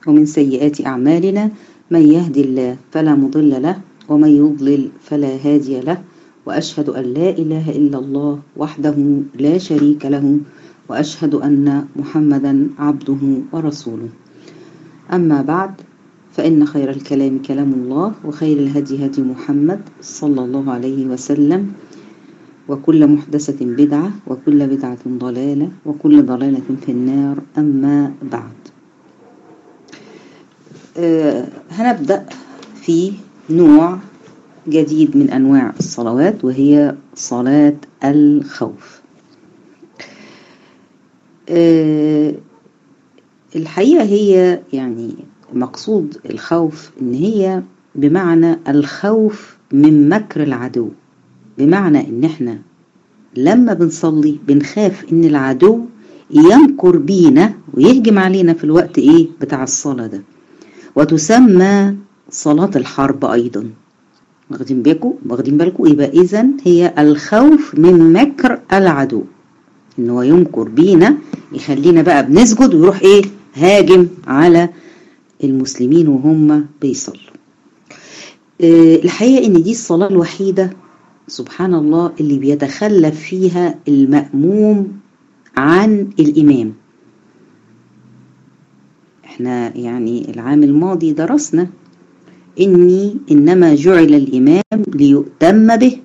ومن سيئات أعمالنا من يهدي الله فلا مضل له ومن يضلل فلا هادي له وأشهد أن لا إله إلا الله وحده لا شريك له وأشهد أن محمدا عبده ورسوله أما بعد فإن خير الكلام كلام الله وخير الهدي هدي محمد صلى الله عليه وسلم وكل محدثة بدعة وكل بدعة ضلالة وكل ضلالة في النار أما بعد أه هنبدأ في نوع جديد من أنواع الصلوات وهي صلاة الخوف أه الحقيقة هي يعني مقصود الخوف إن هي بمعنى الخوف من مكر العدو بمعنى إن إحنا لما بنصلي بنخاف إن العدو يمكر بينا ويهجم علينا في الوقت إيه بتاع الصلاة ده وتسمى صلاة الحرب أيضا واخدين بالكم واخدين بالكم يبقى إذا هي الخوف من مكر العدو إن هو يمكر بينا يخلينا بقى بنسجد ويروح إيه هاجم على المسلمين وهم بيصلوا أه الحقيقة إن دي الصلاة الوحيدة سبحان الله اللي بيتخلف فيها المأموم عن الإمام احنا يعني العام الماضي درسنا إني إنما جعل الإمام ليؤتم به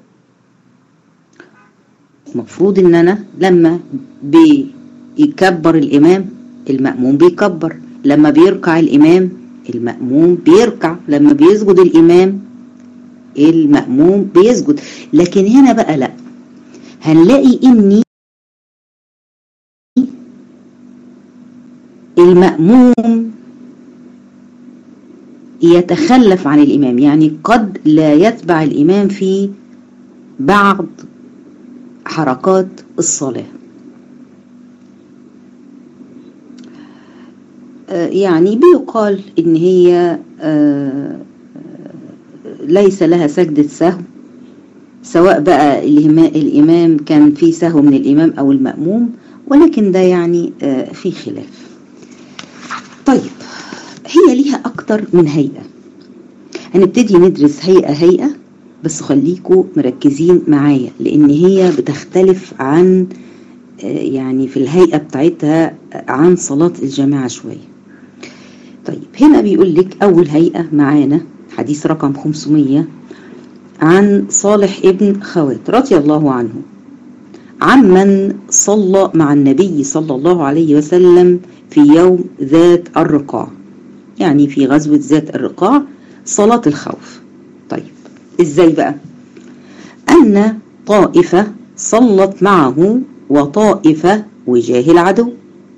المفروض إن أنا لما بيكبر الإمام المأموم بيكبر لما بيركع الإمام المأموم بيركع لما بيسجد الإمام المأموم بيسجد لكن هنا بقى لا هنلاقي إني المأموم يتخلف عن الإمام يعني قد لا يتبع الإمام في بعض حركات الصلاة يعني بيقال إن هي ليس لها سجدة سهو سواء بقى الإمام كان في سهو من الإمام أو المأموم ولكن ده يعني في خلاف طيب هي ليها أكتر من هيئة هنبتدي ندرس هيئة هيئة بس خليكوا مركزين معايا لأن هي بتختلف عن يعني في الهيئة بتاعتها عن صلاة الجماعة شوية طيب هنا بيقول لك أول هيئة معانا حديث رقم 500 عن صالح ابن خوات رضي الله عنه عمن صلى مع النبي صلى الله عليه وسلم في يوم ذات الرقاع يعني في غزوة ذات الرقاع صلاة الخوف طيب ازاي بقى أن طائفة صلت معه وطائفة وجاه العدو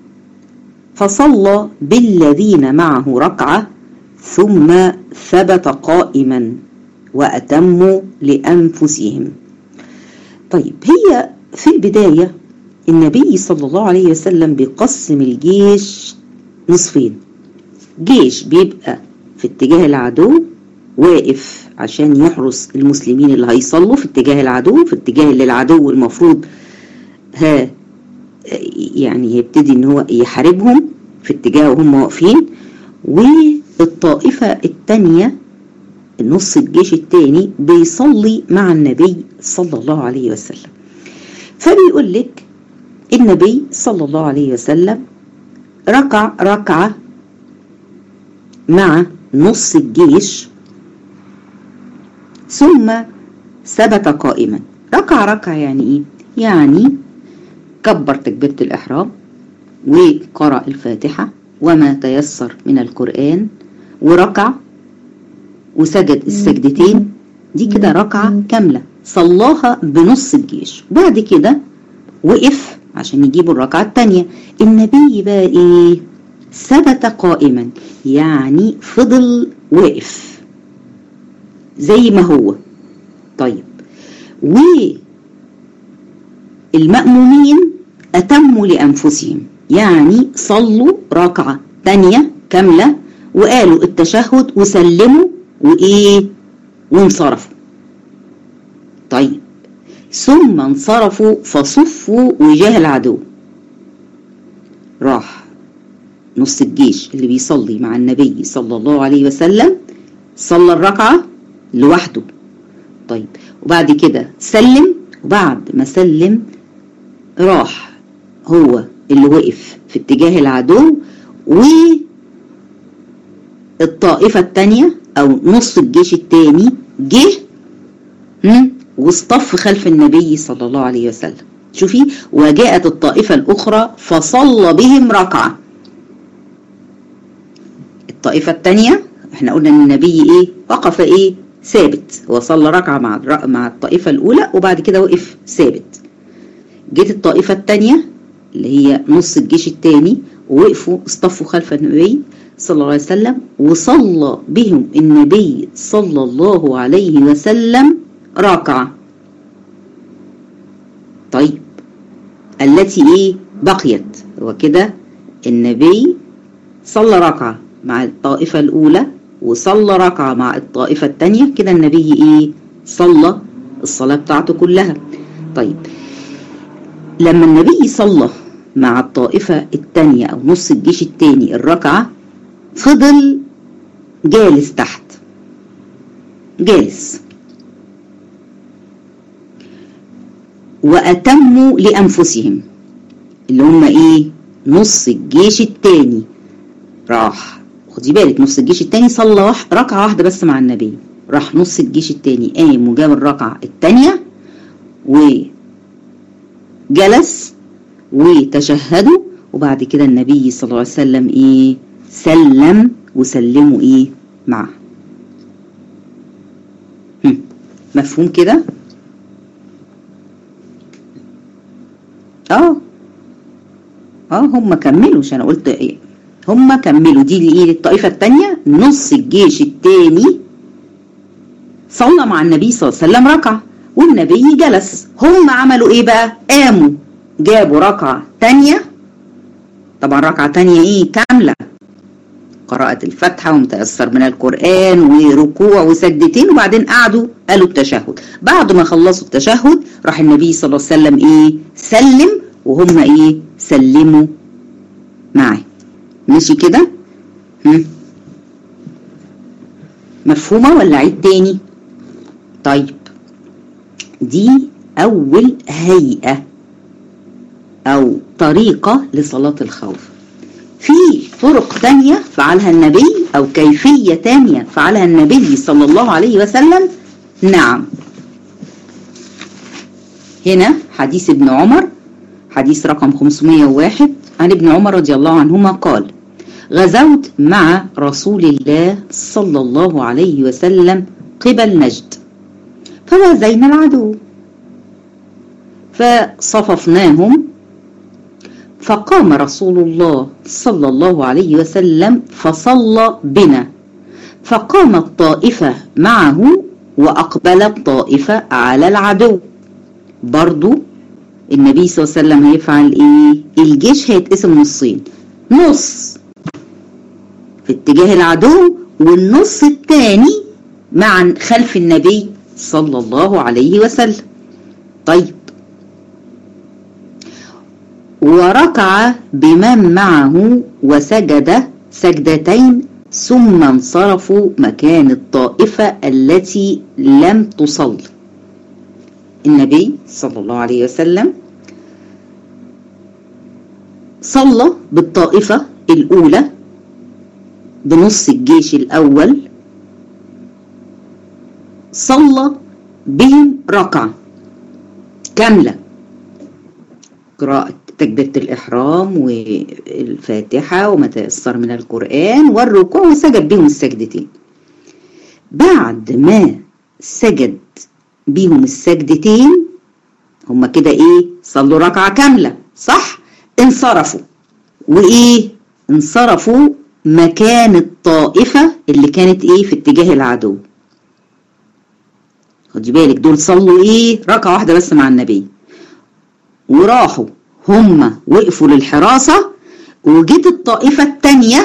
فصلى بالذين معه ركعة ثم ثبت قائما وأتموا لأنفسهم طيب هي في البداية النبي صلى الله عليه وسلم بيقسم الجيش نصفين جيش بيبقى في اتجاه العدو واقف عشان يحرس المسلمين اللي هيصلوا في اتجاه العدو في اتجاه اللي العدو المفروض ها يعني يبتدي ان هو يحاربهم في اتجاه وهم واقفين والطائفة التانية نص الجيش التاني بيصلي مع النبي صلى الله عليه وسلم فبيقول لك النبي صلى الله عليه وسلم ركع ركعة مع نص الجيش ثم ثبت قائما ركع ركع يعني ايه يعني كبر تكبيرة الإحرام وقرأ الفاتحة وما تيسر من القرآن وركع وسجد السجدتين دي كده ركعة كاملة صلاها بنص الجيش بعد كده وقف عشان يجيبوا الركعة التانية النبي بقى ايه ثبت قائما يعني فضل واقف زي ما هو طيب والمأمومين أتموا لأنفسهم يعني صلوا ركعة تانية كاملة وقالوا التشهد وسلموا وإيه وانصرفوا طيب ثم انصرفوا فصفوا وجاه العدو راح نص الجيش اللي بيصلي مع النبي صلى الله عليه وسلم صلى الركعة لوحده طيب وبعد كده سلم وبعد ما سلم راح هو اللي وقف في اتجاه العدو والطائفة التانية أو نص الجيش التاني جه واصطف خلف النبي صلى الله عليه وسلم شوفي وجاءت الطائفة الأخرى فصلى بهم ركعة الطائفة التانية احنا قلنا ان النبي ايه وقف ايه ثابت هو صلى ركعة مع مع الطائفة الأولى وبعد كده وقف ثابت جت الطائفة التانية اللي هي نص الجيش التاني ووقفوا اصطفوا خلف النبي صلى الله عليه وسلم وصلى بهم النبي صلى الله عليه وسلم ركعة طيب التي ايه بقيت هو كده النبي صلى ركعة مع الطائفة الأولى وصلى ركعة مع الطائفة الثانية كده النبي ايه صلى الصلاة بتاعته كلها طيب لما النبي صلى مع الطائفة الثانية أو نص الجيش الثاني الركعة فضل جالس تحت جالس وأتموا لأنفسهم اللي هم إيه نص الجيش الثاني راح خدي بالك نص الجيش الثاني صلى ركعة واحدة بس مع النبي راح نص الجيش الثاني قام وجاب الركعة الثانية وجلس وتشهدوا وبعد كده النبي صلى الله عليه وسلم ايه سلم وسلموا ايه معه مفهوم كده اه اه هم كملوا عشان انا قلت ايه هم كملوا دي الايه الطائفه الثانيه نص الجيش الثاني صلى مع النبي صلى الله عليه وسلم ركعه والنبي جلس هم عملوا ايه بقى قاموا جابوا ركعه ثانيه طبعا ركعه ثانيه ايه كامله قراءة الفاتحة ومتأثر من القرآن وركوع وسجدتين وبعدين قعدوا قالوا التشهد بعد ما خلصوا التشهد راح النبي صلى الله عليه وسلم ايه سلم وهم ايه سلموا معاه ماشي كده مفهومة ولا عيد تاني طيب دي أول هيئة أو طريقة لصلاة الخوف في طرق تانية فعلها النبي أو كيفية تانية فعلها النبي صلى الله عليه وسلم نعم هنا حديث ابن عمر حديث رقم 501 عن ابن عمر رضي الله عنهما قال غزوت مع رسول الله صلى الله عليه وسلم قبل نجد فوازينا العدو فصففناهم فقام رسول الله صلى الله عليه وسلم فصلى بنا فقامت طائفة معه وأقبلت طائفة على العدو برضو النبي صلى الله عليه وسلم هيفعل ايه الجيش هيتقسم نصين نص في اتجاه العدو والنص الثاني مع خلف النبي صلى الله عليه وسلم طيب وركع بمن معه وسجد سجدتين ثم انصرفوا مكان الطائفة التي لم تصل النبي صلى الله عليه وسلم صلى بالطائفة الأولى بنص الجيش الأول صلى بهم ركعة كاملة قراءة تكبيرة الإحرام والفاتحة وما تيسر من القرآن والركوع وسجد بهم السجدتين بعد ما سجد بيهم السجدتين هما كده ايه صلوا ركعة كاملة صح انصرفوا وايه انصرفوا مكان الطائفة اللي كانت ايه في اتجاه العدو خدي بالك دول صلوا ايه ركعة واحدة بس مع النبي وراحوا هم وقفوا للحراسة وجت الطائفة التانية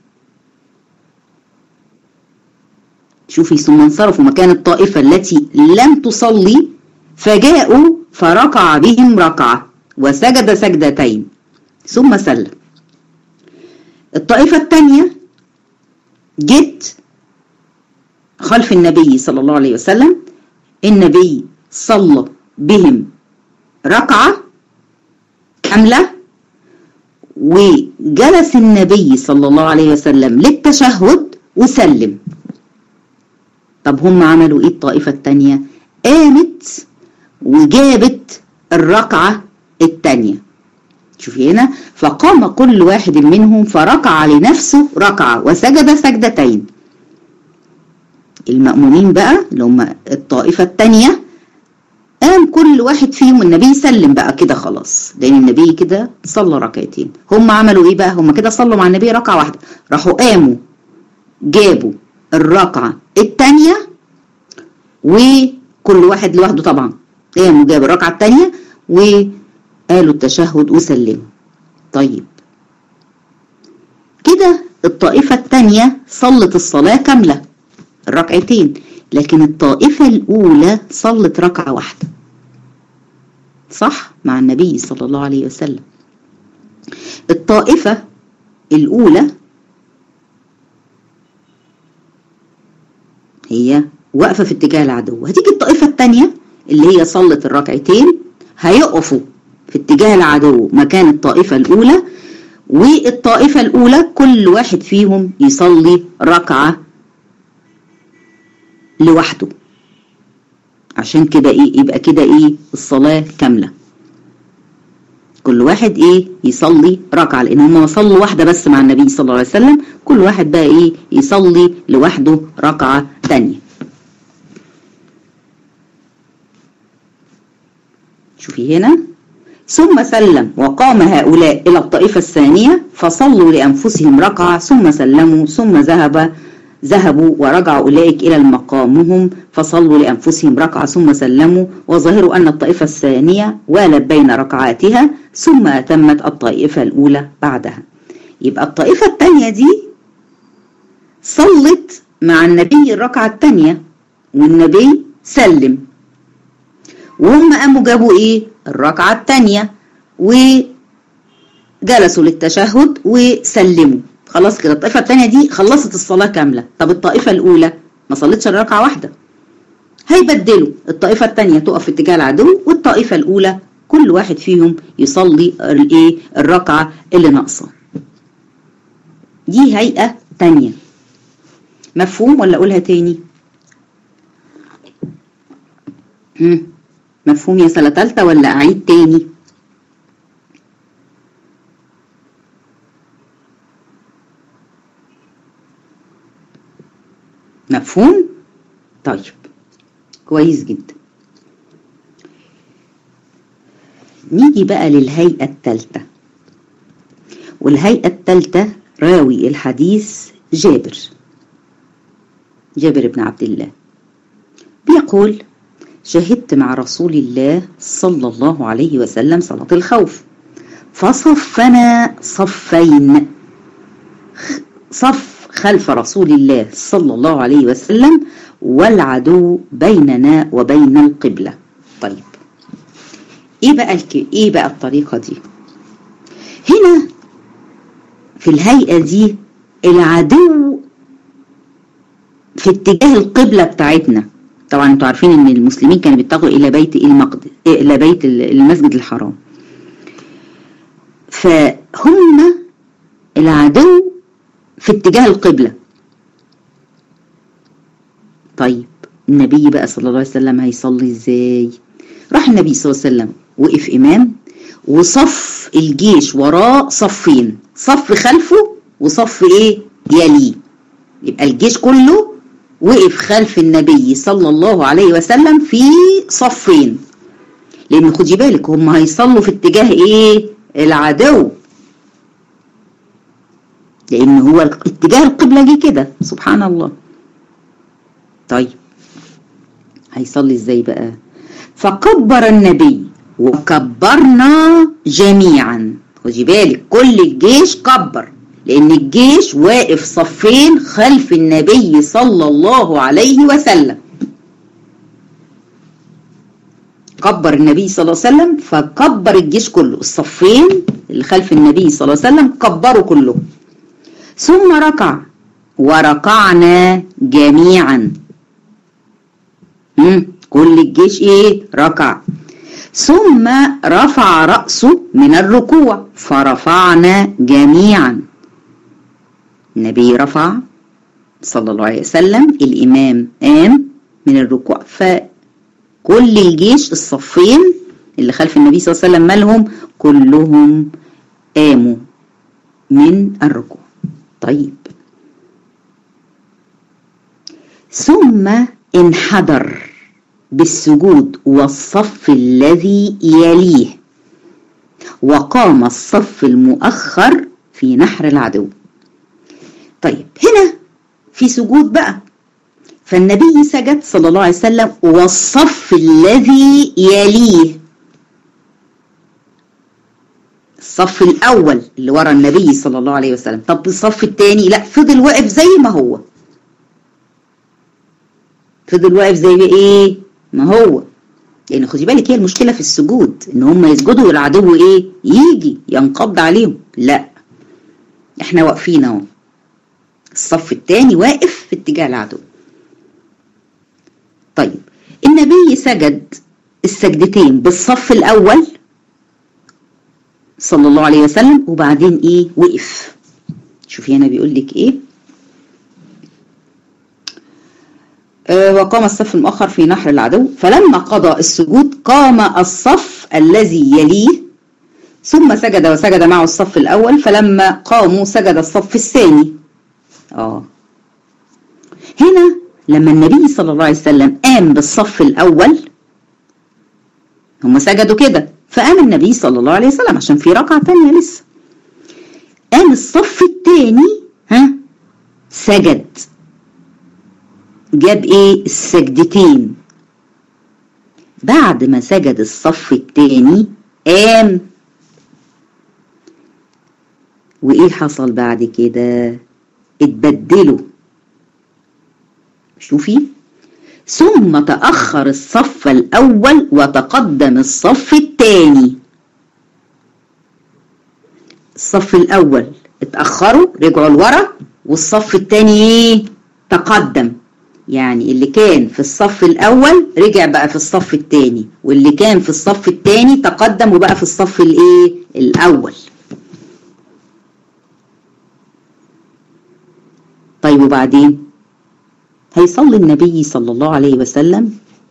شوفي ثم انصرفوا مكان الطائفة التي لم تصلي فجاءوا فركع بهم ركعة وسجد سجدتين ثم سلم الطائفة الثانية جت خلف النبي صلى الله عليه وسلم النبي صلى بهم ركعة كاملة وجلس النبي صلى الله عليه وسلم للتشهد وسلم طب هم عملوا ايه الطائفة التانية قامت وجابت الركعة التانية شوفي هنا فقام كل واحد منهم فركع لنفسه ركعة وسجد سجدتين المأمومين بقى اللي هم الطائفة التانية قام كل واحد فيهم النبي سلم بقى كده خلاص لان النبي كده صلى ركعتين هم عملوا ايه بقى هم كده صلوا مع النبي ركعه واحده راحوا قاموا جابوا الركعه الثانيه وكل واحد لوحده طبعا قاموا جابوا الركعه الثانيه وقالوا التشهد وسلموا طيب كده الطائفه الثانيه صلت الصلاه كامله الركعتين لكن الطائفة الأولى صلت ركعة واحدة صح مع النبي صلى الله عليه وسلم الطائفة الأولى هي واقفة في اتجاه العدو هتيجي الطائفة الثانية اللي هي صلت الركعتين هيقفوا في اتجاه العدو مكان الطائفة الأولى والطائفة الأولى كل واحد فيهم يصلي ركعة لوحده عشان كده ايه يبقى كده ايه الصلاة كاملة كل واحد ايه يصلي ركعة لان هم صلوا واحدة بس مع النبي صلى الله عليه وسلم كل واحد بقى ايه يصلي لوحده ركعة تانية شوفي هنا ثم سلم وقام هؤلاء إلى الطائفة الثانية فصلوا لأنفسهم ركعة ثم سلموا ثم ذهب ذهبوا ورجعوا أولئك إلى مقامهم فصلوا لأنفسهم ركعة ثم سلموا وظاهروا أن الطائفة الثانية والت بين ركعاتها ثم أتمت الطائفة الأولى بعدها يبقى الطائفة الثانية دي صلت مع النبي الركعة الثانية والنبي سلم وهم قاموا جابوا ايه الركعة الثانية وجلسوا للتشهد وسلموا خلاص كده الطائفة الثانية دي خلصت الصلاة كاملة طب الطائفة الأولى ما صلتش الركعة واحدة هيبدلوا الطائفة الثانية تقف في اتجاه العدو والطائفة الأولى كل واحد فيهم يصلي الايه الركعة اللي ناقصة دي هيئة تانية مفهوم ولا أقولها تاني مم. مفهوم يا سنة تالتة ولا أعيد تاني مفهوم طيب كويس جدا نيجي بقى للهيئة التالتة والهيئة التالتة راوي الحديث جابر جابر بن عبد الله بيقول شهدت مع رسول الله صلى الله عليه وسلم صلاة الخوف فصفنا صفين صف خلف رسول الله صلى الله عليه وسلم والعدو بيننا وبين القبلة طيب ايه بقى الك... ايه بقى الطريقة دي هنا في الهيئة دي العدو في اتجاه القبلة بتاعتنا طبعا انتوا عارفين ان المسلمين كانوا بيتجهوا الى بيت المقدس الى بيت المسجد الحرام فهم العدو في اتجاه القبلة طيب النبي بقى صلى الله عليه وسلم هيصلي ازاي راح النبي صلى الله عليه وسلم وقف امام وصف الجيش وراه صفين صف خلفه وصف ايه يليه يبقى الجيش كله وقف خلف النبي صلى الله عليه وسلم في صفين لان خدي بالك هم هيصلوا في اتجاه ايه العدو لان هو اتجاه القبلة جه كده سبحان الله طيب هيصلي ازاي بقى فكبر النبي وكبرنا جميعا خدي بالك كل الجيش كبر لان الجيش واقف صفين خلف النبي صلى الله عليه وسلم كبر النبي صلى الله عليه وسلم فكبر الجيش كله الصفين اللي خلف النبي صلى الله عليه وسلم كبروا كلهم ثم ركع وركعنا جميعا مم. كل الجيش ايه ركع ثم رفع رأسه من الركوع فرفعنا جميعا النبي رفع صلى الله عليه وسلم الإمام قام من الركوع فكل الجيش الصفين اللي خلف النبي صلى الله عليه وسلم مالهم كلهم قاموا من الركوع طيب ثم انحدر بالسجود والصف الذي يليه وقام الصف المؤخر في نحر العدو طيب هنا في سجود بقى فالنبي سجد صلى الله عليه وسلم والصف الذي يليه الصف الأول اللي ورا النبي صلى الله عليه وسلم طب الصف الثاني لا فضل واقف زي ما هو فضل واقف زي ايه ما هو لان يعني خدي بالك هي المشكله في السجود ان هم يسجدوا والعدو ايه يجي ينقض عليهم لا احنا واقفين اهو الصف الثاني واقف في اتجاه العدو طيب النبي سجد السجدتين بالصف الاول صلى الله عليه وسلم وبعدين ايه وقف شوفي هنا بيقول لك ايه وقام الصف المؤخر في نحر العدو فلما قضى السجود قام الصف الذي يليه ثم سجد وسجد معه الصف الأول فلما قاموا سجد الصف الثاني آه هنا لما النبي صلى الله عليه وسلم قام بالصف الأول هم سجدوا كده فقام النبي صلى الله عليه وسلم عشان في ركعة تانية لسه قام الصف الثاني ها سجد جاب ايه السجدتين بعد ما سجد الصف التاني قام وايه حصل بعد كده اتبدلوا شوفي ثم تأخر الصف الأول وتقدم الصف الثاني الصف الأول اتأخروا رجعوا لورا والصف الثاني ايه تقدم يعني اللي كان في الصف الأول رجع بقى في الصف الثاني واللي كان في الصف الثاني تقدم وبقى في الصف الايه الأول طيب وبعدين هيصلي النبي صلى الله عليه وسلم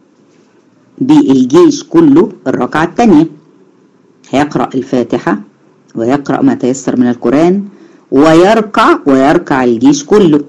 بالجيش كله الركعة الثانية هيقرأ الفاتحة ويقرأ ما تيسر من القرآن ويركع ويركع الجيش كله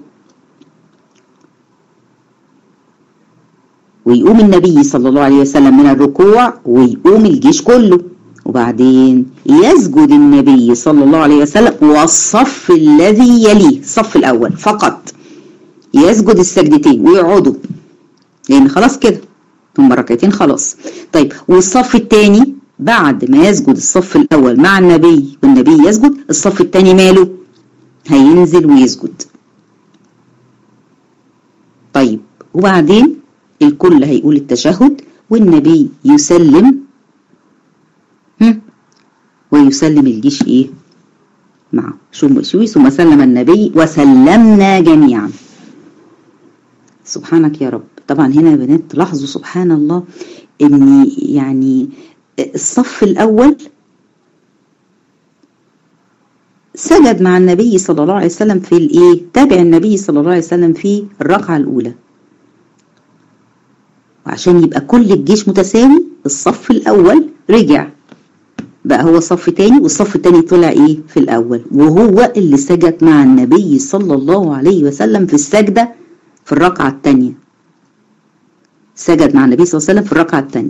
ويقوم النبي صلى الله عليه وسلم من الركوع ويقوم الجيش كله وبعدين يسجد النبي صلى الله عليه وسلم والصف الذي يليه الصف الأول فقط يسجد السجدتين ويقعدوا لأن خلاص كده هم ركعتين خلاص طيب والصف الثاني بعد ما يسجد الصف الأول مع النبي والنبي يسجد الصف الثاني ماله هينزل ويسجد طيب وبعدين الكل هيقول التشهد والنبي يسلم ويسلم الجيش ايه معه شو شوي ثم سلم النبي وسلمنا جميعا سبحانك يا رب طبعا هنا يا بنات تلاحظوا سبحان الله ان يعني الصف الاول سجد مع النبي صلى الله عليه وسلم في الايه تابع النبي صلى الله عليه وسلم في الركعه الاولى وعشان يبقى كل الجيش متساوي الصف الاول رجع بقى هو صف تاني والصف التاني طلع ايه في الاول وهو اللي سجد مع النبي صلى الله عليه وسلم في السجدة في الركعة التانية سجد مع النبي صلى الله عليه وسلم في الركعة التانية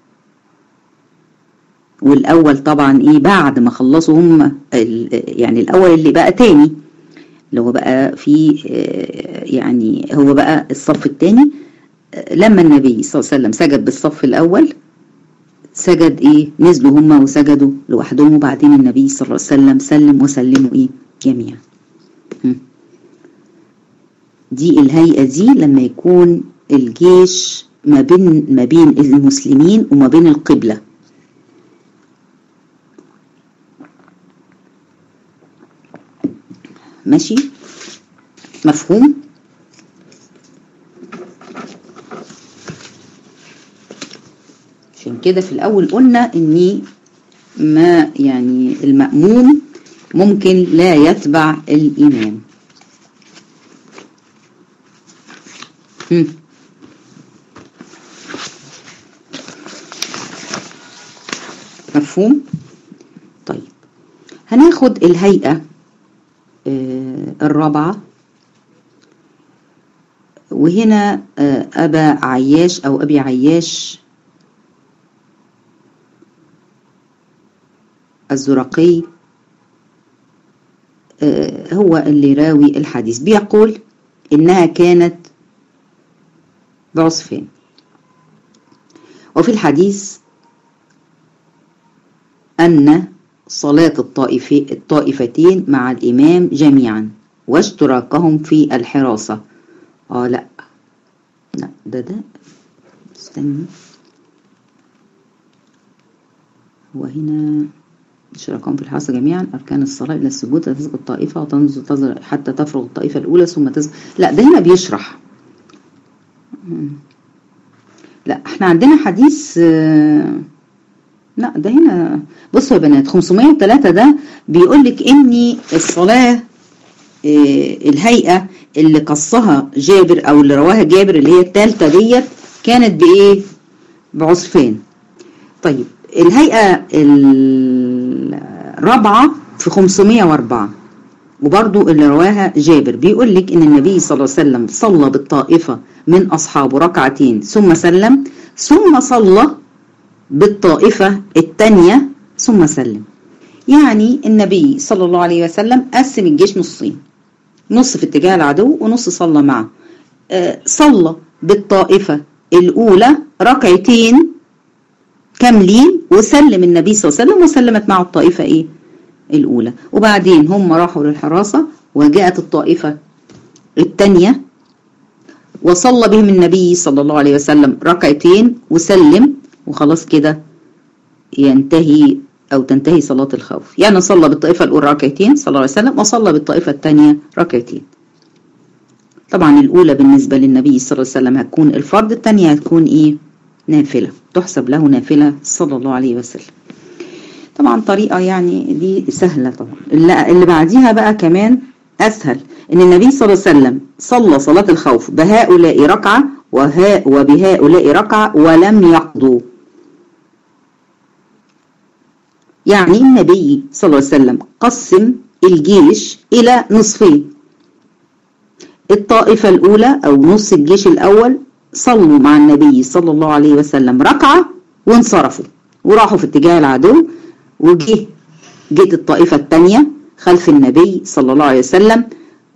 والاول طبعا ايه بعد ما خلصوا هم يعني الاول اللي بقى تاني اللي هو بقى في يعني هو بقى الصف التاني لما النبي صلى الله عليه وسلم سجد بالصف الاول سجد ايه نزلوا هما وسجدوا لوحدهم وبعدين النبي صلى الله عليه وسلم سلم وسلموا ايه جميعا دي الهيئة دي لما يكون الجيش ما بين ما بين المسلمين وما بين القبلة ماشي مفهوم عشان كده في الأول قلنا إني ما يعني المأموم ممكن لا يتبع الإمام هم. مفهوم طيب هناخد الهيئة آه الرابعة وهنا آه أبا عياش أو أبي عياش الزرقي آه هو اللي راوي الحديث بيقول إنها كانت بعصفين وفي الحديث أن صلاة الطائفتين مع الإمام جميعا واشتراكهم في الحراسة آه لا لا ده ده استني وهنا اشتراكهم في الحراسة جميعا أركان الصلاة إلى السجود تسقط الطائفة وتنظر حتى تفرغ الطائفة الأولى ثم تسقط لا ده هنا بيشرح لا احنا عندنا حديث لا ده هنا بصوا يا بنات 503 ده بيقول لك اني الصلاه الهيئه اللي قصها جابر او اللي رواها جابر اللي هي الثالثه ديت كانت بايه بعصفين طيب الهيئه الرابعه في 504 وبرضو اللي رواها جابر بيقول لك ان النبي صلى الله عليه وسلم صلى بالطائفه من اصحابه ركعتين ثم سلم ثم صلى بالطائفة الثانية ثم سلم يعني النبي صلى الله عليه وسلم قسم الجيش نصين نص في اتجاه العدو ونص صلى معه آه صلى بالطائفة الأولى ركعتين كاملين وسلم النبي صلى الله عليه وسلم وسلمت معه الطائفة إيه الأولى وبعدين هم راحوا للحراسة وجاءت الطائفة الثانية وصلى بهم النبي صلى الله عليه وسلم ركعتين وسلم وخلاص كده ينتهي أو تنتهي صلاة الخوف يعني صلى بالطائفة الأولى ركعتين صلى الله عليه وسلم وصلى بالطائفة الثانية ركعتين طبعا الأولى بالنسبة للنبي صلى الله عليه وسلم هتكون الفرض الثانية هتكون إيه نافلة تحسب له نافلة صلى الله عليه وسلم طبعا طريقة يعني دي سهلة طبعا اللي, اللي بعديها بقى كمان أسهل إن النبي صلى الله عليه وسلم صلى صلاة الخوف بهؤلاء ركعة وها وبهؤلاء ركعة ولم يقضوا يعني النبي صلى الله عليه وسلم قسم الجيش إلى نصفين الطائفة الأولى أو نص الجيش الأول صلوا مع النبي صلى الله عليه وسلم ركعة وانصرفوا وراحوا في اتجاه العدو وجه جت الطائفة الثانية خلف النبي صلى الله عليه وسلم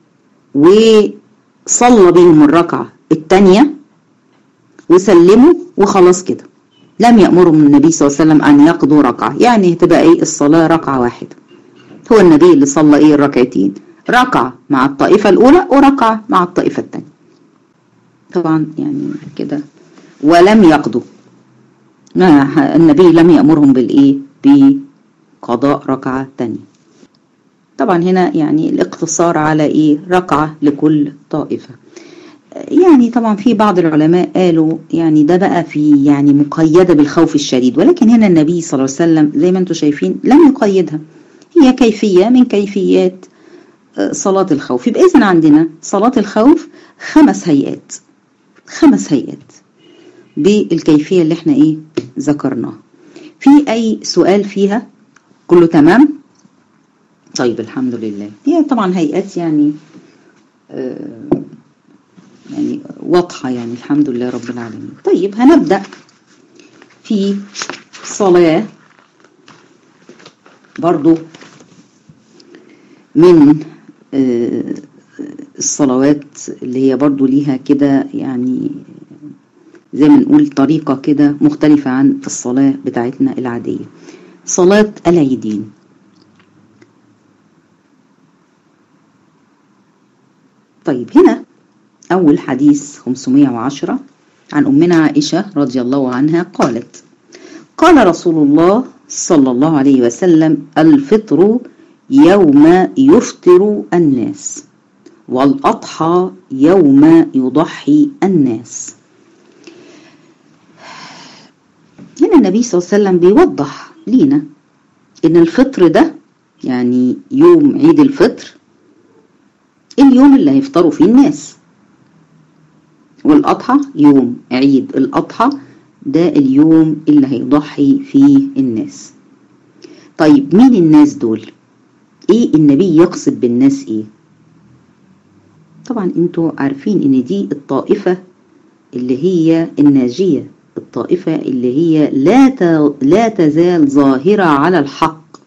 وصلى بهم الركعة الثانية وسلموا وخلاص كده لم يأمرهم النبي صلى الله عليه وسلم أن يقضوا ركعة يعني هتبقى إيه الصلاة ركعة واحدة هو النبي اللي صلى إيه الركعتين ركعة مع الطائفة الأولى وركعة مع الطائفة الثانية طبعا يعني كده ولم يقضوا ما النبي لم يأمرهم بالإيه بقضاء ركعة تانية طبعا هنا يعني الاقتصار على إيه ركعة لكل طائفة يعني طبعا في بعض العلماء قالوا يعني ده بقى في يعني مقيدة بالخوف الشديد ولكن هنا النبي صلى الله عليه وسلم زي ما انتم شايفين لم يقيدها هي كيفية من كيفيات صلاة الخوف يبقى إذن عندنا صلاة الخوف خمس هيئات خمس هيئات بالكيفية اللي احنا ايه ذكرناها في أي سؤال فيها كله تمام طيب الحمد لله هي طبعا هيئات يعني آه يعني واضحة يعني الحمد لله رب العالمين طيب هنبدأ في صلاة برضو من الصلوات اللي هي برضو ليها كده يعني زي ما نقول طريقة كده مختلفة عن الصلاة بتاعتنا العادية صلاة العيدين طيب هنا أول حديث 510 عن أمنا عائشة رضي الله عنها قالت قال رسول الله صلى الله عليه وسلم الفطر يوم يفطر الناس والأضحى يوم يضحي الناس هنا النبي صلى الله عليه وسلم بيوضح لينا ان الفطر ده يعني يوم عيد الفطر اليوم اللي هيفطروا فيه الناس والأضحى يوم عيد الأضحى ده اليوم اللي هيضحي فيه الناس طيب مين الناس دول ايه النبي يقصد بالناس ايه طبعا انتوا عارفين ان دي الطائفة اللي هي الناجية الطائفة اللي هي لا لا تزال ظاهرة على الحق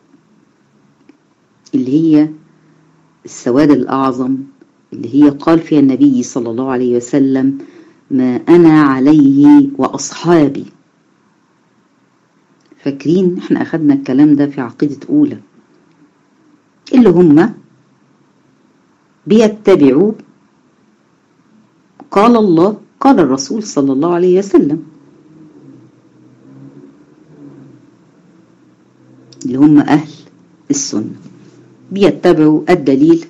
اللي هي السواد الأعظم اللي هي قال فيها النبي صلى الله عليه وسلم ما أنا عليه وأصحابي فاكرين احنا أخدنا الكلام ده في عقيدة أولى اللي هم بيتبعوا قال الله قال الرسول صلى الله عليه وسلم اللي هم أهل السنة بيتبعوا الدليل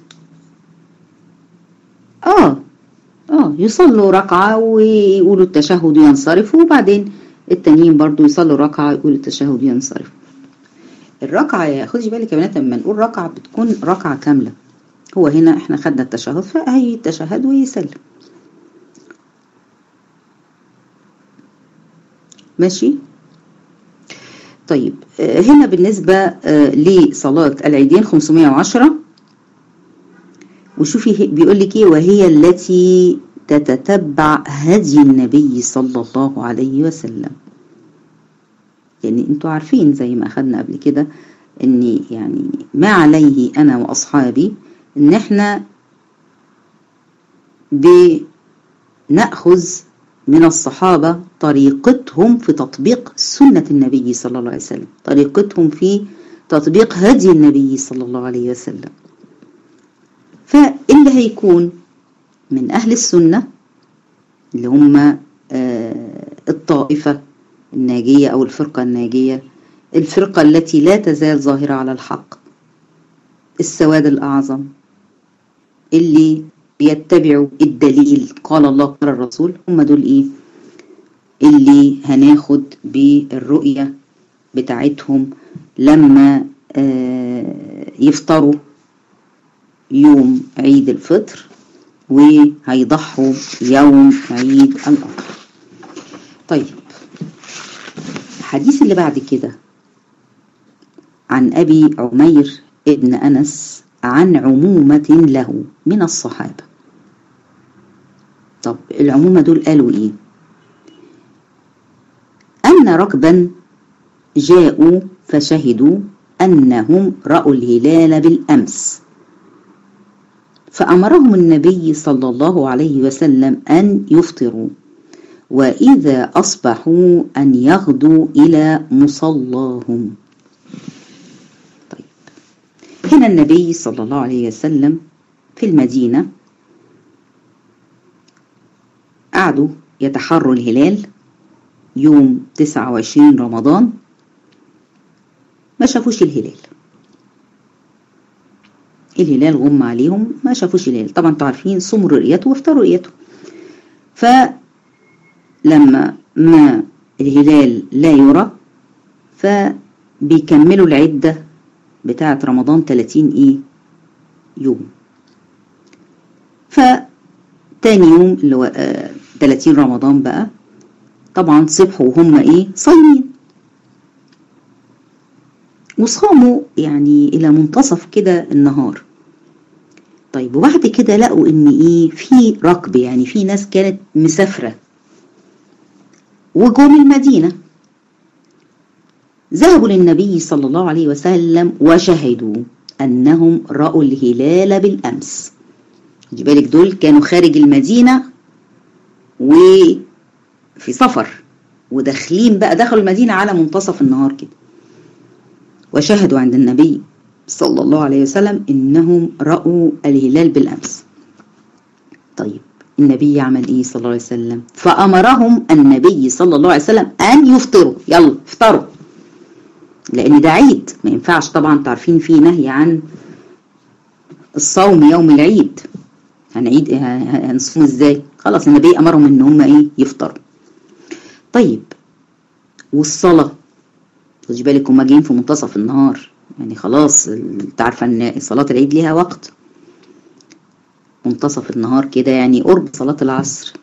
آه آه يصلوا ركعة ويقولوا التشهد وينصرفوا وبعدين التانيين برضو يصلوا ركعة يقولوا التشهد وينصرفوا الركعة يا خدي بالك يا بنات لما نقول ركعة بتكون ركعة كاملة هو هنا احنا خدنا التشهد فهي التشهد ويسلم ماشي طيب هنا بالنسبة لصلاة العيدين 510 وشوفي بيقول لك ايه وهي التي تتتبع هدي النبي صلى الله عليه وسلم يعني انتوا عارفين زي ما اخدنا قبل كده ان يعني ما عليه انا واصحابي ان احنا بناخذ من الصحابة طريقتهم في تطبيق سنة النبي صلى الله عليه وسلم طريقتهم في تطبيق هدي النبي صلى الله عليه وسلم فاللي هيكون من أهل السنة اللي هم الطائفة الناجية أو الفرقة الناجية الفرقة التي لا تزال ظاهرة على الحق السواد الأعظم اللي بيتبعوا الدليل قال الله قال الرسول هم دول ايه اللي هناخد بالرؤية بتاعتهم لما آه يفطروا يوم عيد الفطر وهيضحوا يوم عيد الأضحى طيب الحديث اللي بعد كده عن أبي عمير ابن أنس عن عمومة له من الصحابة طب العمومة دول قالوا إيه أن ركبا جاءوا فشهدوا أنهم رأوا الهلال بالأمس فأمرهم النبي صلى الله عليه وسلم أن يفطروا وإذا أصبحوا أن يغدوا إلى مصلاهم طيب هنا النبي صلى الله عليه وسلم في المدينة قعدوا يتحروا الهلال يوم 29 رمضان ما شافوش الهلال الهلال غم عليهم ما شافوش الهلال طبعا انتوا عارفين صوموا رؤيته وافطروا رؤيته فلما ما الهلال لا يرى فبيكملوا العدة بتاعة رمضان 30 ايه يوم فتاني يوم اللي هو آه 30 رمضان بقى طبعا صبحوا وهم ايه صايمين وصاموا يعني الى منتصف كده النهار طيب وبعد كده لقوا ان ايه في ركب يعني في ناس كانت مسافره وجم المدينه ذهبوا للنبي صلى الله عليه وسلم وشهدوا انهم راوا الهلال بالامس خدي بالك دول كانوا خارج المدينه وفي سفر وداخلين بقى دخلوا المدينه على منتصف النهار كده وشهدوا عند النبي صلى الله عليه وسلم إنهم رأوا الهلال بالأمس طيب النبي عمل إيه صلى الله عليه وسلم فأمرهم النبي صلى الله عليه وسلم أن يفطروا يلا افطروا لأن ده عيد ما ينفعش طبعا تعرفين فيه نهي عن الصوم يوم العيد هنعيد إيه هنصوم ازاي خلاص النبي امرهم ان هم ايه يفطروا طيب والصلاه خدي بالك هم جايين في منتصف النهار يعني خلاص انت عارفه ان صلاه العيد ليها وقت منتصف النهار كده يعني قرب صلاه العصر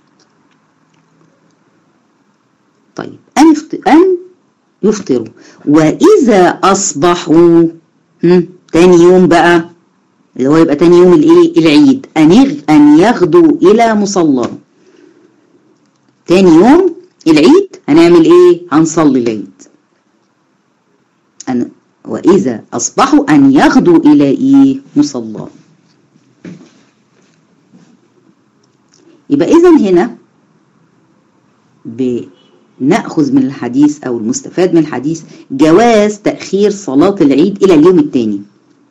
طيب ان ان يفطروا واذا اصبحوا تاني يوم بقى اللي هو يبقى تاني يوم الايه العيد ان ان يغدوا الى مصلى تاني يوم العيد هنعمل ايه هنصلي العيد أن واذا اصبحوا ان يغدوا الى ايه مصلى يبقى اذا هنا بناخذ من الحديث او المستفاد من الحديث جواز تاخير صلاه العيد الى اليوم الثاني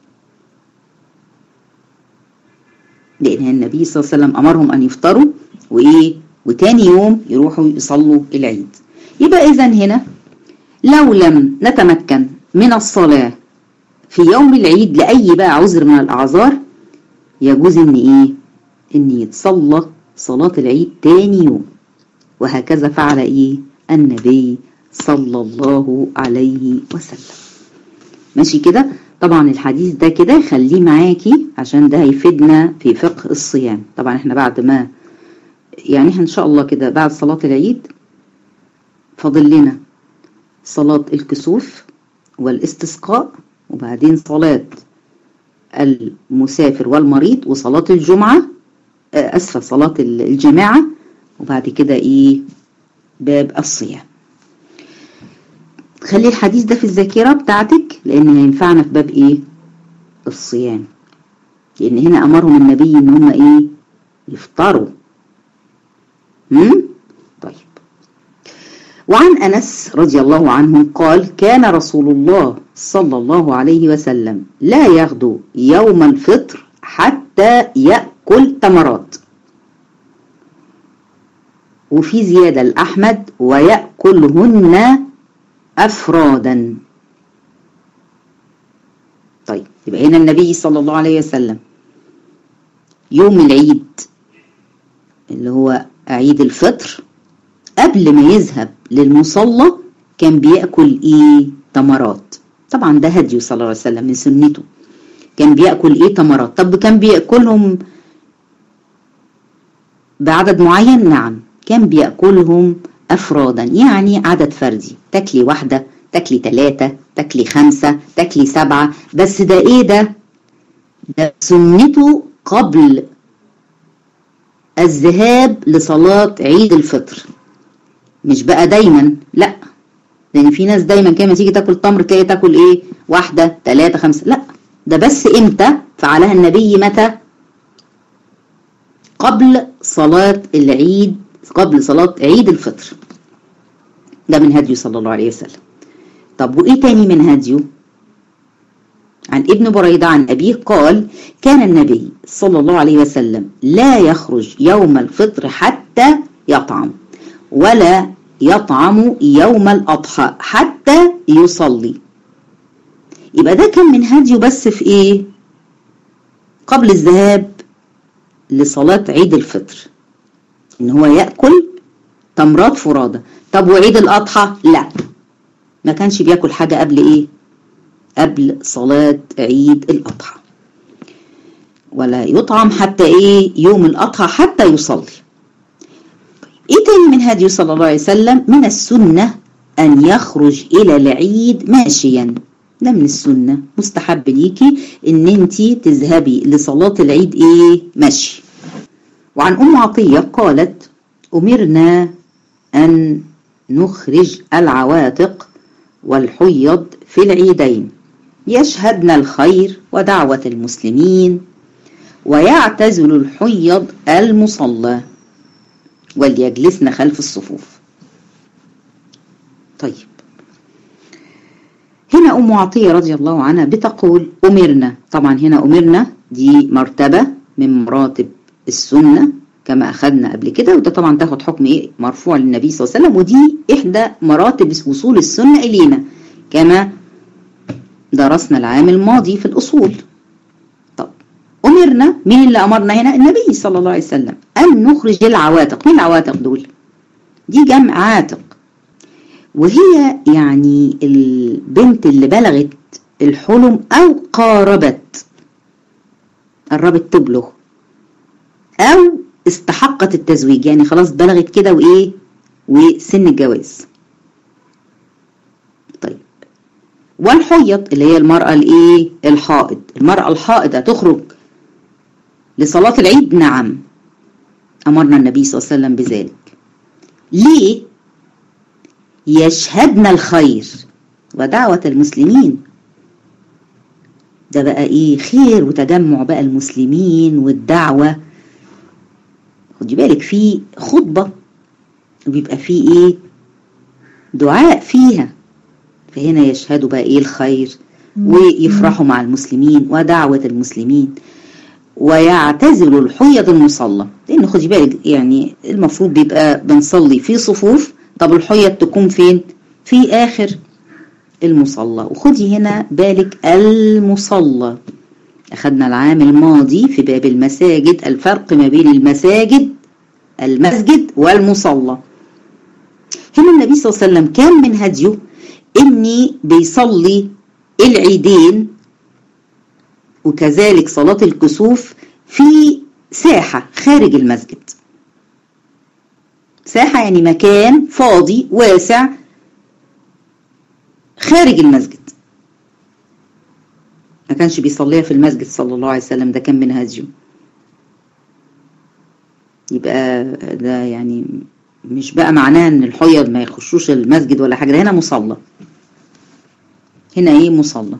لأن النبي صلى الله عليه وسلم أمرهم أن يفطروا وإيه وتاني يوم يروحوا يصلوا العيد يبقى إذا هنا لو لم نتمكن من الصلاة في يوم العيد لأي بقى عذر من الأعذار يجوز إن إيه إن يتصلى صلاة العيد تاني يوم وهكذا فعل إيه النبي صلى الله عليه وسلم ماشي كده طبعا الحديث ده كده خليه معاكي عشان ده هيفيدنا في فقه الصيام طبعا احنا بعد ما يعني احنا ان شاء الله كده بعد صلاة العيد فاضل لنا صلاة الكسوف والاستسقاء وبعدين صلاة المسافر والمريض وصلاة الجمعة أسفة صلاة الجماعة وبعد كده إيه باب الصيام خلي الحديث ده في الذاكرة بتاعتك لأن هينفعنا في باب إيه الصيام لأن هنا أمرهم النبي إن هم إيه يفطروا هم؟ طيب وعن أنس رضي الله عنه قال كان رسول الله صلى الله عليه وسلم لا يغدو يوم الفطر حتى يأكل تمرات وفي زيادة الأحمد ويأكلهن أفرادا طيب يبقى هنا النبي صلى الله عليه وسلم يوم العيد اللي هو عيد الفطر قبل ما يذهب للمصلى كان بيأكل ايه تمرات طبعا ده هديه صلى الله عليه وسلم من سنته كان بيأكل ايه تمرات طب كان بيأكلهم بعدد معين نعم كان بيأكلهم أفرادا يعني عدد فردي تاكلي واحدة تاكلي ثلاثة تاكلي خمسة تاكلي سبعة بس ده ايه ده ده سنته قبل الذهاب لصلاة عيد الفطر مش بقى دايما لا لان في ناس دايما كده تيجي تاكل تمر تلاقي تاكل ايه واحدة ثلاثة خمسة لا ده بس امتى فعلها النبي متى قبل صلاة العيد قبل صلاة عيد الفطر ده من هديه صلى الله عليه وسلم طب وإيه تاني من هديه عن ابن بريدة عن أبيه قال كان النبي صلى الله عليه وسلم لا يخرج يوم الفطر حتى يطعم ولا يطعم يوم الأضحى حتى يصلي يبقى ده كان من هديه بس في إيه قبل الذهاب لصلاة عيد الفطر ان هو ياكل تمرات فرادة طب وعيد الاضحى لا ما كانش بياكل حاجة قبل ايه قبل صلاة عيد الاضحى ولا يطعم حتى ايه يوم الاضحى حتى يصلي ايه تاني من هدي صلى الله عليه وسلم من السنة ان يخرج الى العيد ماشيا ده من السنة مستحب ليكي ان انتي تذهبي لصلاة العيد ايه ماشي وعن أم عطية قالت أمرنا أن نخرج العواتق والحيض في العيدين يشهدن الخير ودعوة المسلمين ويعتزل الحيض المصلى وليجلسن خلف الصفوف طيب هنا أم عطية رضي الله عنها بتقول أمرنا طبعا هنا أمرنا دي مرتبة من مراتب السنة كما أخذنا قبل كده وده طبعا تاخد حكم إيه مرفوع للنبي صلى الله عليه وسلم ودي إحدى مراتب وصول السنة إلينا كما درسنا العام الماضي في الأصول طب أمرنا مين اللي أمرنا هنا النبي صلى الله عليه وسلم أن نخرج العواتق مين العواتق دول دي جمع عاتق وهي يعني البنت اللي بلغت الحلم أو قاربت قربت تبلغ أو استحقت التزويج يعني خلاص بلغت كده وإيه وسن الجواز طيب والحيض اللي هي المرأة الإيه الحائض المرأة الحائض هتخرج لصلاة العيد نعم أمرنا النبي صلى الله عليه وسلم بذلك ليه يشهدنا الخير ودعوة المسلمين ده بقى ايه خير وتجمع بقى المسلمين والدعوة خدي بالك في خطبة وبيبقى في ايه دعاء فيها فهنا يشهدوا بقى ايه الخير ويفرحوا مع المسلمين ودعوة المسلمين ويعتزلوا الحيض المصلى لان خدي بالك يعني المفروض بيبقى بنصلي في صفوف طب الحيض تكون فين في اخر المصلى وخدي هنا بالك المصلى أخذنا العام الماضي في باب المساجد الفرق ما بين المساجد المسجد والمصلى هنا النبي صلى الله عليه وسلم كان من هديه إني بيصلي العيدين وكذلك صلاة الكسوف في ساحة خارج المسجد ساحة يعني مكان فاضي واسع خارج المسجد ما كانش بيصليها في المسجد صلى الله عليه وسلم ده كان من هديه يبقى ده يعني مش بقى معناه ان الحيض ما يخشوش المسجد ولا حاجه ده هنا مصلى هنا ايه مصلى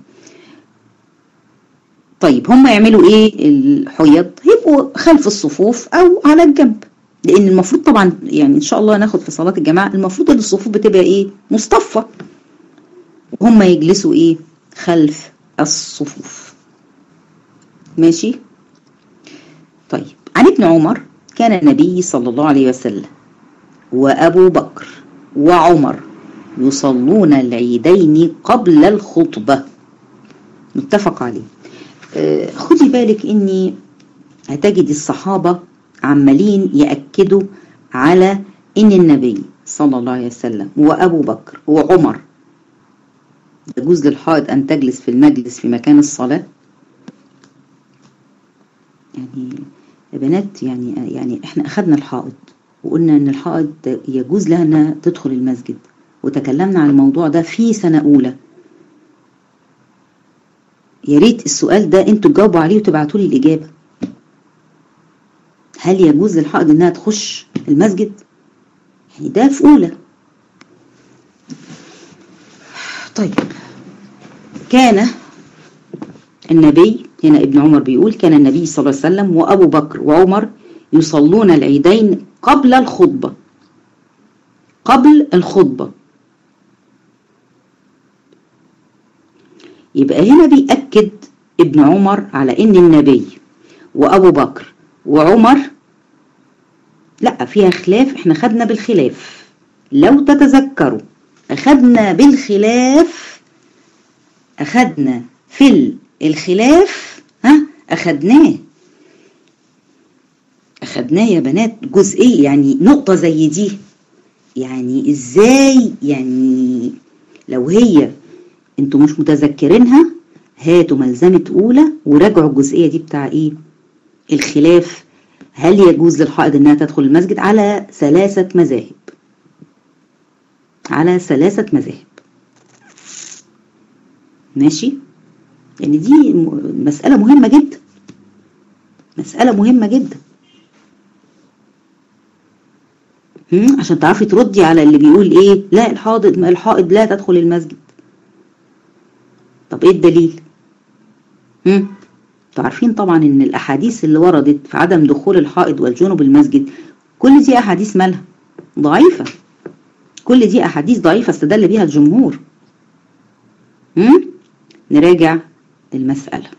طيب هم يعملوا ايه الحيض يبقوا خلف الصفوف او على الجنب لان المفروض طبعا يعني ان شاء الله ناخد في صلاه الجماعه المفروض ان الصفوف بتبقى ايه مصطفى وهم يجلسوا ايه خلف الصفوف ماشي طيب عن ابن عمر كان النبي صلى الله عليه وسلم وأبو بكر وعمر يصلون العيدين قبل الخطبة متفق عليه آه خدي بالك اني هتجد الصحابة عمالين يأكدوا على ان النبي صلى الله عليه وسلم وأبو بكر وعمر يجوز للحائض أن تجلس في المجلس في مكان الصلاة يعني يا بنات يعني يعني احنا أخذنا الحائض وقلنا أن الحائض يجوز لها أنها تدخل المسجد وتكلمنا عن الموضوع ده في سنة أولى يا ريت السؤال ده انتوا تجاوبوا عليه وتبعتوا لي الإجابة هل يجوز للحائض أنها تخش المسجد؟ يعني ده في أولى طيب كان النبي هنا ابن عمر بيقول كان النبي صلى الله عليه وسلم وأبو بكر وعمر يصلون العيدين قبل الخطبة قبل الخطبة يبقى هنا بيأكد ابن عمر على ان النبي وأبو بكر وعمر لا فيها خلاف احنا خدنا بالخلاف لو تتذكروا أخدنا بالخلاف أخدنا في الخلاف ها أخدناه أخدناه يا بنات جزئية يعني نقطة زي دي يعني إزاي يعني لو هي انتوا مش متذكرينها هاتوا ملزمة أولى وراجعوا الجزئية دي بتاع إيه الخلاف هل يجوز للحائض إنها تدخل المسجد على ثلاثة مذاهب على ثلاثة مذاهب ماشي يعني دي مسألة مهمة جدا مسألة مهمة جدا عشان تعرفي تردي على اللي بيقول ايه لا الحائض الحائض لا تدخل المسجد طب ايه الدليل هم عارفين طبعا ان الاحاديث اللي وردت في عدم دخول الحائض والجنب المسجد كل دي احاديث مالها ضعيفه كل دي أحاديث ضعيفة استدل بيها الجمهور هم؟ نراجع المسألة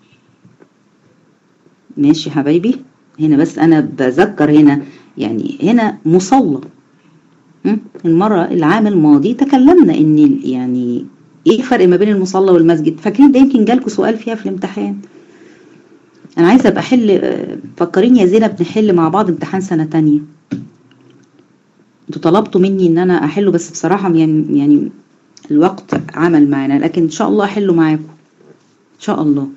ماشي حبايبي هنا بس أنا بذكر هنا يعني هنا مصلى المرة العام الماضي تكلمنا إن يعني إيه الفرق ما بين المصلى والمسجد فاكرين ده يمكن جالكوا سؤال فيها في الامتحان انا عايزه ابقى احل فكريني يا زينب نحل مع بعض امتحان سنه تانية انتوا طلبتوا مني ان انا احله بس بصراحه يعني يعني الوقت عمل معانا لكن ان شاء الله احله معاكم ان شاء الله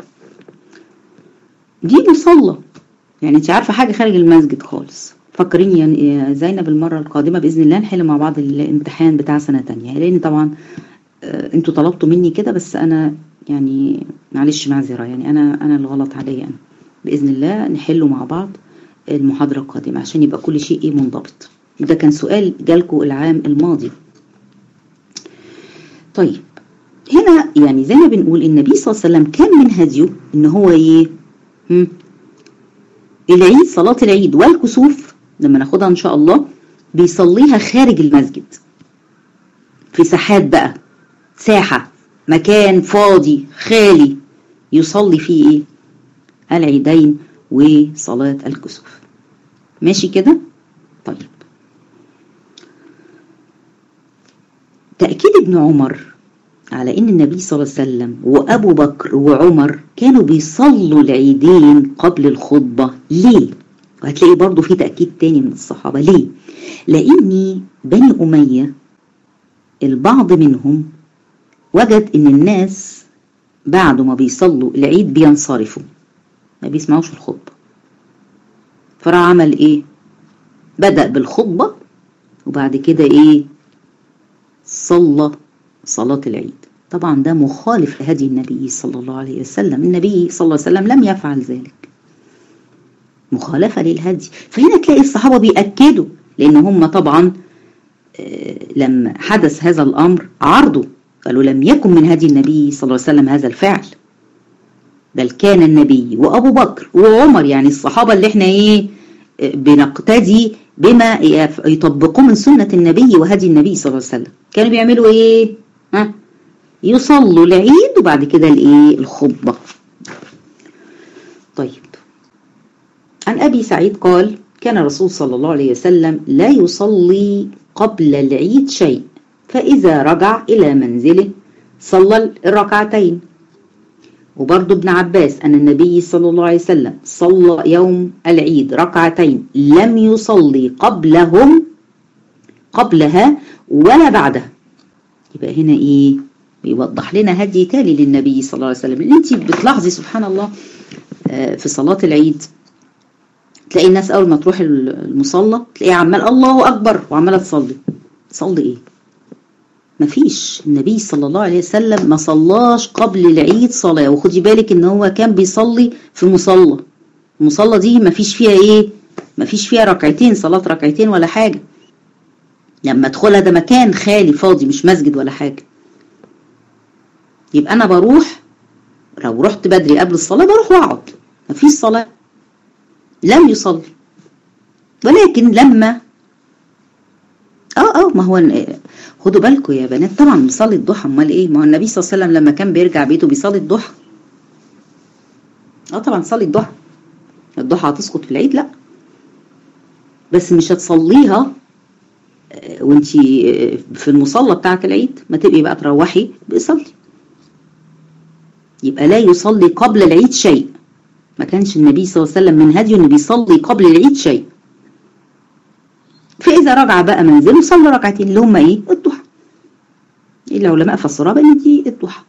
دي مصلى يعني انت عارفه حاجه خارج المسجد خالص فكريني يا زينب المره القادمه باذن الله نحل مع بعض الامتحان بتاع سنه تانية لان طبعا انتوا طلبتوا مني كده بس انا يعني معلش معذره يعني انا انا الغلط عليا انا باذن الله نحله مع بعض المحاضره القادمه عشان يبقى كل شيء ايه منضبط ده كان سؤال جالكوا العام الماضي طيب هنا يعني زي ما بنقول النبي صلى الله عليه وسلم كان من هديه ان هو ايه هم؟ العيد صلاة العيد والكسوف لما ناخدها ان شاء الله بيصليها خارج المسجد في ساحات بقى ساحة مكان فاضي خالي يصلي فيه ايه العيدين وصلاة الكسوف ماشي كده طيب تأكيد ابن عمر على ان النبي صلى الله عليه وسلم وابو بكر وعمر كانوا بيصلوا العيدين قبل الخطبة ليه وهتلاقي برضو في تأكيد تاني من الصحابة ليه لاني بني امية البعض منهم وجد ان الناس بعد ما بيصلوا العيد بينصرفوا ما بيسمعوش الخطبة فراح عمل ايه بدأ بالخطبة وبعد كده ايه صلى صلاة العيد طبعا ده مخالف لهدي النبي صلى الله عليه وسلم النبي صلى الله عليه وسلم لم يفعل ذلك مخالفة للهدي فهنا تلاقي الصحابة بيأكدوا لأن هم طبعا لما حدث هذا الأمر عرضوا قالوا لم يكن من هدي النبي صلى الله عليه وسلم هذا الفعل بل كان النبي وأبو بكر وعمر يعني الصحابة اللي احنا ايه بنقتدي بما يطبقوه من سنة النبي وهدي النبي صلى الله عليه وسلم كانوا بيعملوا ايه ها يصلوا العيد وبعد كده الايه الخطبة طيب عن أبي سعيد قال كان الرسول صلى الله عليه وسلم لا يصلي قبل العيد شيء فإذا رجع إلى منزله صلى الركعتين وبرضه ابن عباس أن النبي صلى الله عليه وسلم صلى يوم العيد ركعتين لم يصلي قبلهم قبلها ولا بعدها يبقى هنا إيه بيوضح لنا هدي تالي للنبي صلى الله عليه وسلم اللي انت بتلاحظي سبحان الله في صلاة العيد تلاقي الناس أول ما تروح المصلى تلاقيها عمال الله أكبر وعمالة تصلي تصلي إيه مفيش النبي صلى الله عليه وسلم ما صلاش قبل العيد صلاة وخدي بالك ان هو كان بيصلي في مصلى المصلى دي مفيش فيها ايه مفيش فيها ركعتين صلاة ركعتين ولا حاجة لما ادخلها ده مكان خالي فاضي مش مسجد ولا حاجة يبقى انا بروح لو رحت بدري قبل الصلاة بروح واقعد مفيش صلاة لم يصلي ولكن لما اه اه ما هو خدوا بالكم يا بنات طبعا بيصلي الضحى امال ايه ما هو النبي صلى الله عليه وسلم لما كان بيرجع بيته بيصلي الضحى اه طبعا صلي الضحى الضحى هتسقط في العيد لا بس مش هتصليها وانتي في المصلى بتاعة العيد ما تبقي بقى تروحي بيصلي يبقى لا يصلي قبل العيد شيء ما كانش النبي صلى الله عليه وسلم من هديه انه بيصلي قبل العيد شيء فإذا رجع بقى منزله صلى ركعتين اللي هم إيه؟ الضحى. العلماء فسروها بأن دي الضحى.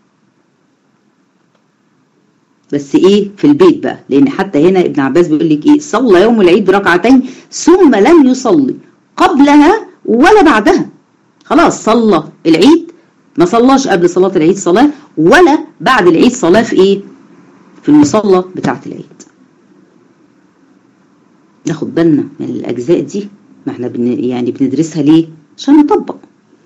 بس إيه؟ في البيت بقى، لأن حتى هنا ابن عباس بيقول لك إيه؟ صلى يوم العيد ركعتين ثم لم يصلي قبلها ولا بعدها. خلاص صلى العيد ما صلاش قبل صلاة العيد صلاة ولا بعد العيد صلاة في إيه؟ في المصلى بتاعة العيد. ناخد بالنا من الأجزاء دي ما احنا بن يعني بندرسها ليه عشان نطبق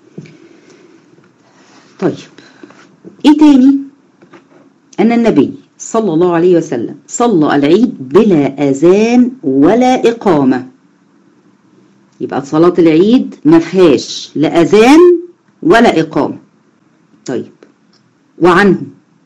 طيب ايه تاني ان النبي صلى الله عليه وسلم صلى العيد بلا اذان ولا اقامه يبقى صلاه العيد ما فيهاش لا اذان ولا اقامه طيب وعنه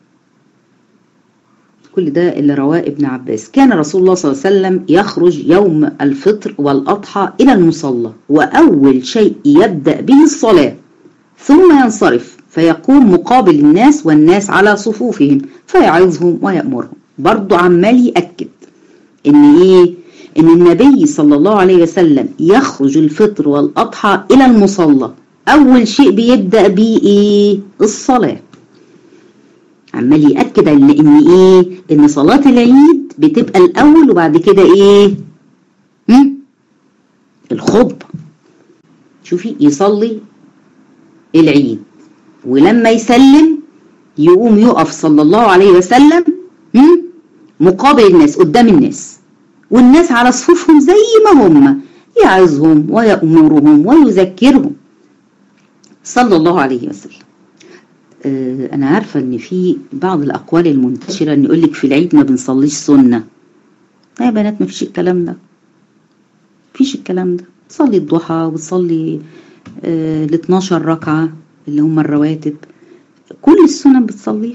كل ده اللي رواه ابن عباس كان رسول الله صلى الله عليه وسلم يخرج يوم الفطر والأضحى إلى المصلى وأول شيء يبدأ به الصلاة ثم ينصرف فيقوم مقابل الناس والناس على صفوفهم فيعظهم ويأمرهم برضو عمال يأكد ان ايه ان النبي صلى الله عليه وسلم يخرج الفطر والأضحى الى المصلى اول شيء بيبدأ بيه ايه الصلاة عمال يأكد ان ان ايه ان صلاة العيد بتبقى الاول وبعد كده ايه هم؟ الخطبة شوفي يصلي العيد ولما يسلم يقوم يقف صلى الله عليه وسلم هم؟ مقابل الناس قدام الناس والناس على صفوفهم زي ما هم يعظهم ويأمرهم ويذكرهم صلى الله عليه وسلم آه أنا عارفة إن في بعض الأقوال المنتشرة إن يقول لك في العيد ما بنصليش سنة يا بنات ما فيش الكلام ده فيش الكلام ده تصلي الضحى وتصلي آه ال 12 ركعة اللي هم الرواتب كل السنن بتصليها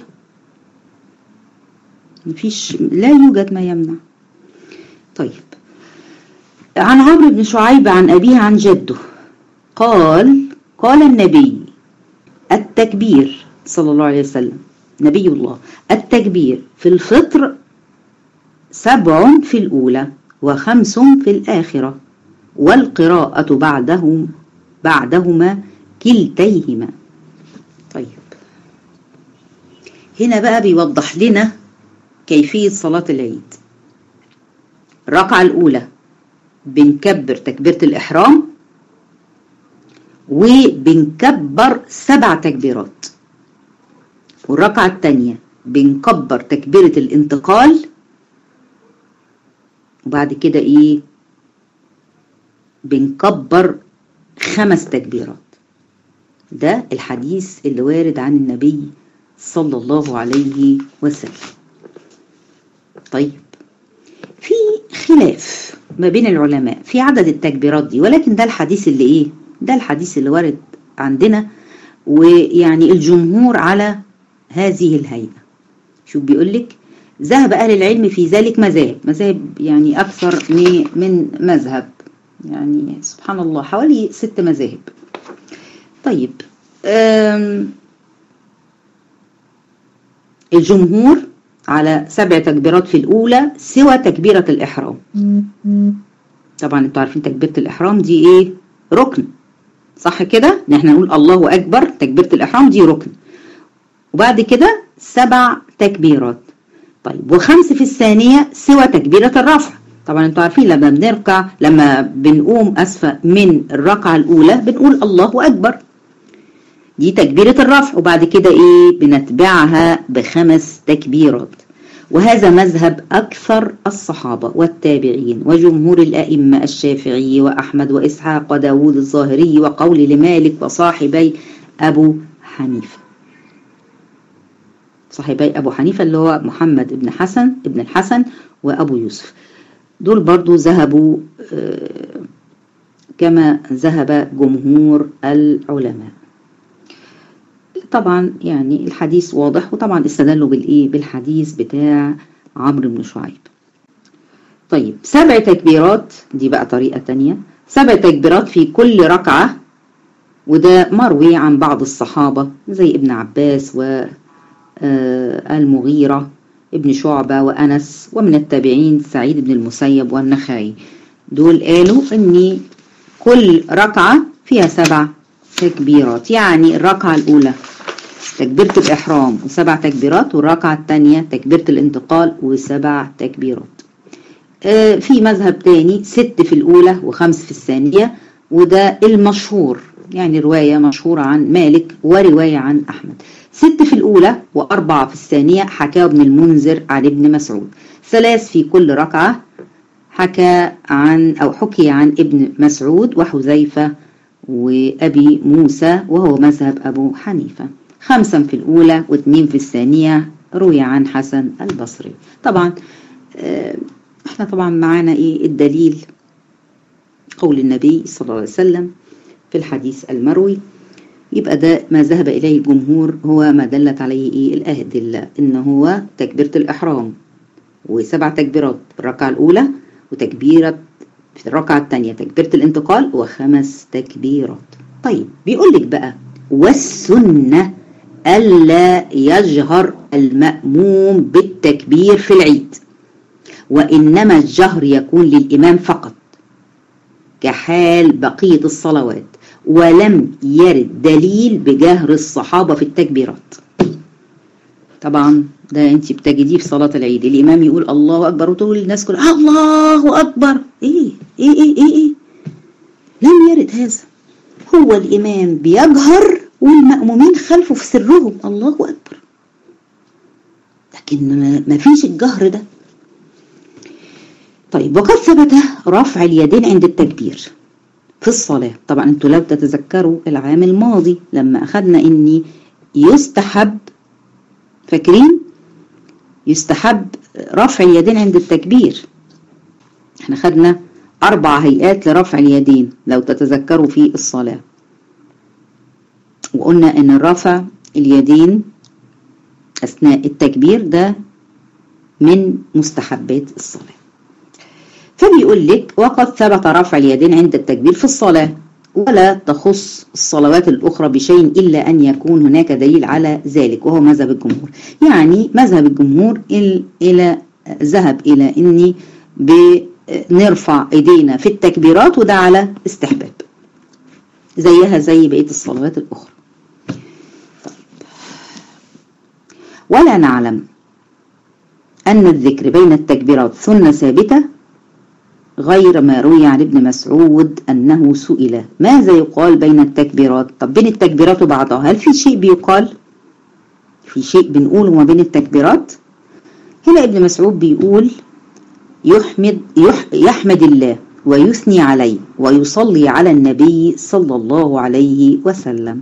مفيش لا يوجد ما يمنع طيب عن عمرو بن شعيب عن أبيه عن جده قال قال النبي التكبير صلى الله عليه وسلم نبي الله التكبير في الفطر سبع في الأولى وخمس في الآخرة والقراءة بعدهم بعدهما كلتيهما طيب هنا بقى بيوضح لنا كيفية صلاة العيد الركعة الأولى بنكبر تكبيرة الإحرام وبنكبر سبع تكبيرات والركعة الثانية بنكبر تكبيرة الانتقال وبعد كده ايه بنكبر خمس تكبيرات ده الحديث اللي وارد عن النبي صلى الله عليه وسلم طيب في خلاف ما بين العلماء في عدد التكبيرات دي ولكن ده الحديث اللي ايه ده الحديث اللي وارد عندنا ويعني الجمهور على هذه الهيئة شوف بيقول لك ذهب أهل العلم في ذلك مذاهب مذاهب يعني أكثر من مذهب يعني سبحان الله حوالي ست مذاهب طيب الجمهور على سبع تكبيرات في الأولى سوى تكبيرة الإحرام طبعا انتوا عارفين تكبيرة الإحرام دي إيه ركن صح كده ان احنا نقول الله أكبر تكبيرة الإحرام دي ركن وبعد كده سبع تكبيرات طيب وخمس في الثانية سوى تكبيرة الرفع طبعا انتوا عارفين لما بنركع لما بنقوم أسفة من الركعة الأولى بنقول الله أكبر دي تكبيرة الرفع وبعد كده ايه بنتبعها بخمس تكبيرات وهذا مذهب أكثر الصحابة والتابعين وجمهور الأئمة الشافعي وأحمد وإسحاق وداود الظاهري وقول لمالك وصاحبي أبو حنيفة صاحبي أبو حنيفة اللي هو محمد بن حسن ابن الحسن وأبو يوسف دول برضو ذهبوا كما ذهب جمهور العلماء طبعا يعني الحديث واضح وطبعا استدلوا بالايه بالحديث بتاع عمرو بن شعيب طيب سبع تكبيرات دي بقى طريقة تانية سبع تكبيرات في كل ركعة وده مروي عن بعض الصحابة زي ابن عباس والمغيرة ابن شعبة وأنس ومن التابعين سعيد بن المسيب والنخعي دول قالوا ان كل ركعة فيها سبع تكبيرات يعني الركعة الأولى تكبيرة الإحرام وسبع تكبيرات والركعة الثانية تكبيرة الانتقال وسبع تكبيرات آه في مذهب تاني ست في الأولى وخمس في الثانية وده المشهور يعني رواية مشهورة عن مالك ورواية عن أحمد ست في الأولى وأربعة في الثانية حكى ابن المنذر عن ابن مسعود ثلاث في كل ركعة حكى عن أو حكي عن ابن مسعود وحذيفة وأبي موسى وهو مذهب أبو حنيفة خمسا في الأولى واثنين في الثانية روي عن حسن البصري طبعا احنا طبعا معانا ايه الدليل قول النبي صلى الله عليه وسلم في الحديث المروي يبقى ده ما ذهب إليه الجمهور هو ما دلت عليه ايه الأدلة إن هو تكبيرة الإحرام وسبع تكبيرات في الركعة الأولى وتكبيرة في الركعة الثانية تكبيرة الانتقال وخمس تكبيرات طيب بيقول لك بقى والسنة ألا يجهر المأموم بالتكبير بالتكبير في العيد وإنما الجهر يكون للإمام فقط كحال بقية الصلوات ولم يرد دليل بجهر الصحابة في التكبيرات طبعا ده انت بتجديه في صلاة العيد الإمام يقول الله أكبر وتقول الناس كلها الله أكبر إيه إيه إيه إيه, إيه؟ لم يرد هذا هو الإمام بيجهر والمأمومين خلفه في سرهم الله أكبر لكن ما فيش الجهر ده طيب وقد ثبت رفع اليدين عند التكبير في الصلاة طبعا انتوا لو تتذكروا العام الماضي لما أخذنا إني يستحب فاكرين يستحب رفع اليدين عند التكبير احنا خدنا أربع هيئات لرفع اليدين لو تتذكروا في الصلاة وقلنا إن رفع اليدين أثناء التكبير ده من مستحبات الصلاة فبيقول لك وقد ثبت رفع اليدين عند التكبير في الصلاة ولا تخص الصلوات الأخرى بشيء إلا أن يكون هناك دليل على ذلك وهو مذهب الجمهور يعني مذهب الجمهور إلى ذهب إلى أني بنرفع إيدينا في التكبيرات وده على استحباب زيها زي بقية الصلوات الأخرى طيب. ولا نعلم أن الذكر بين التكبيرات سنة ثابتة غير ما روي عن ابن مسعود أنه سئل ماذا يقال بين التكبيرات طب بين التكبيرات وبعضها هل في شيء بيقال في شيء بنقوله ما بين التكبيرات هنا ابن مسعود بيقول يحمد, يح يحمد الله ويثني عليه ويصلي على النبي صلى الله عليه وسلم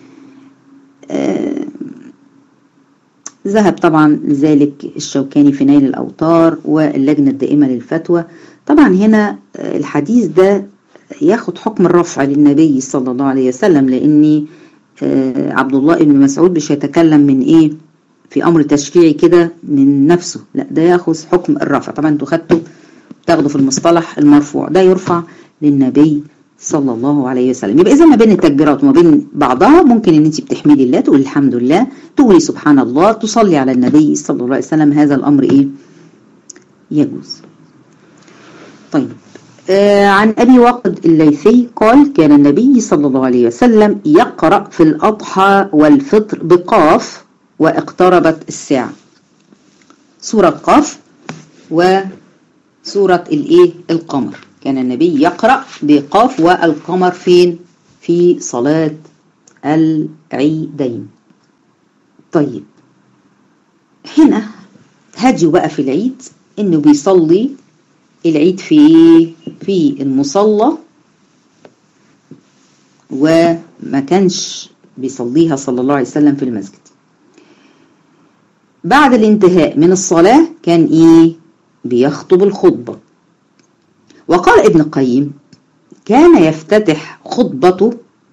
آه ذهب طبعا ذلك الشوكاني في نيل الأوطار واللجنة الدائمة للفتوى طبعا هنا الحديث ده ياخد حكم الرفع للنبي صلى الله عليه وسلم لأن عبد الله بن مسعود مش هيتكلم من إيه في أمر تشريعي كده من نفسه لا ده ياخذ حكم الرفع طبعا انتوا خدتوا تاخدوا في المصطلح المرفوع ده يرفع للنبي صلى الله عليه وسلم يبقى إذا ما بين التكبيرات وما بين بعضها ممكن ان انت بتحمدي الله تقولي الحمد لله تقولي سبحان الله تصلي على النبي صلى الله عليه وسلم هذا الأمر إيه يجوز طيب آه عن أبي وقد الليثي قال كان النبي صلى الله عليه وسلم يقرأ في الأضحى والفطر بقاف واقتربت الساعة سورة قاف وسورة الإيه القمر كان النبي يقرأ بقاف والقمر فين في صلاة العيدين طيب هنا هدي بقى في العيد انه بيصلي العيد في في المصلى وما كانش بيصليها صلى الله عليه وسلم في المسجد بعد الانتهاء من الصلاة كان ايه بيخطب الخطبة وقال ابن القيم كان يفتتح خطبته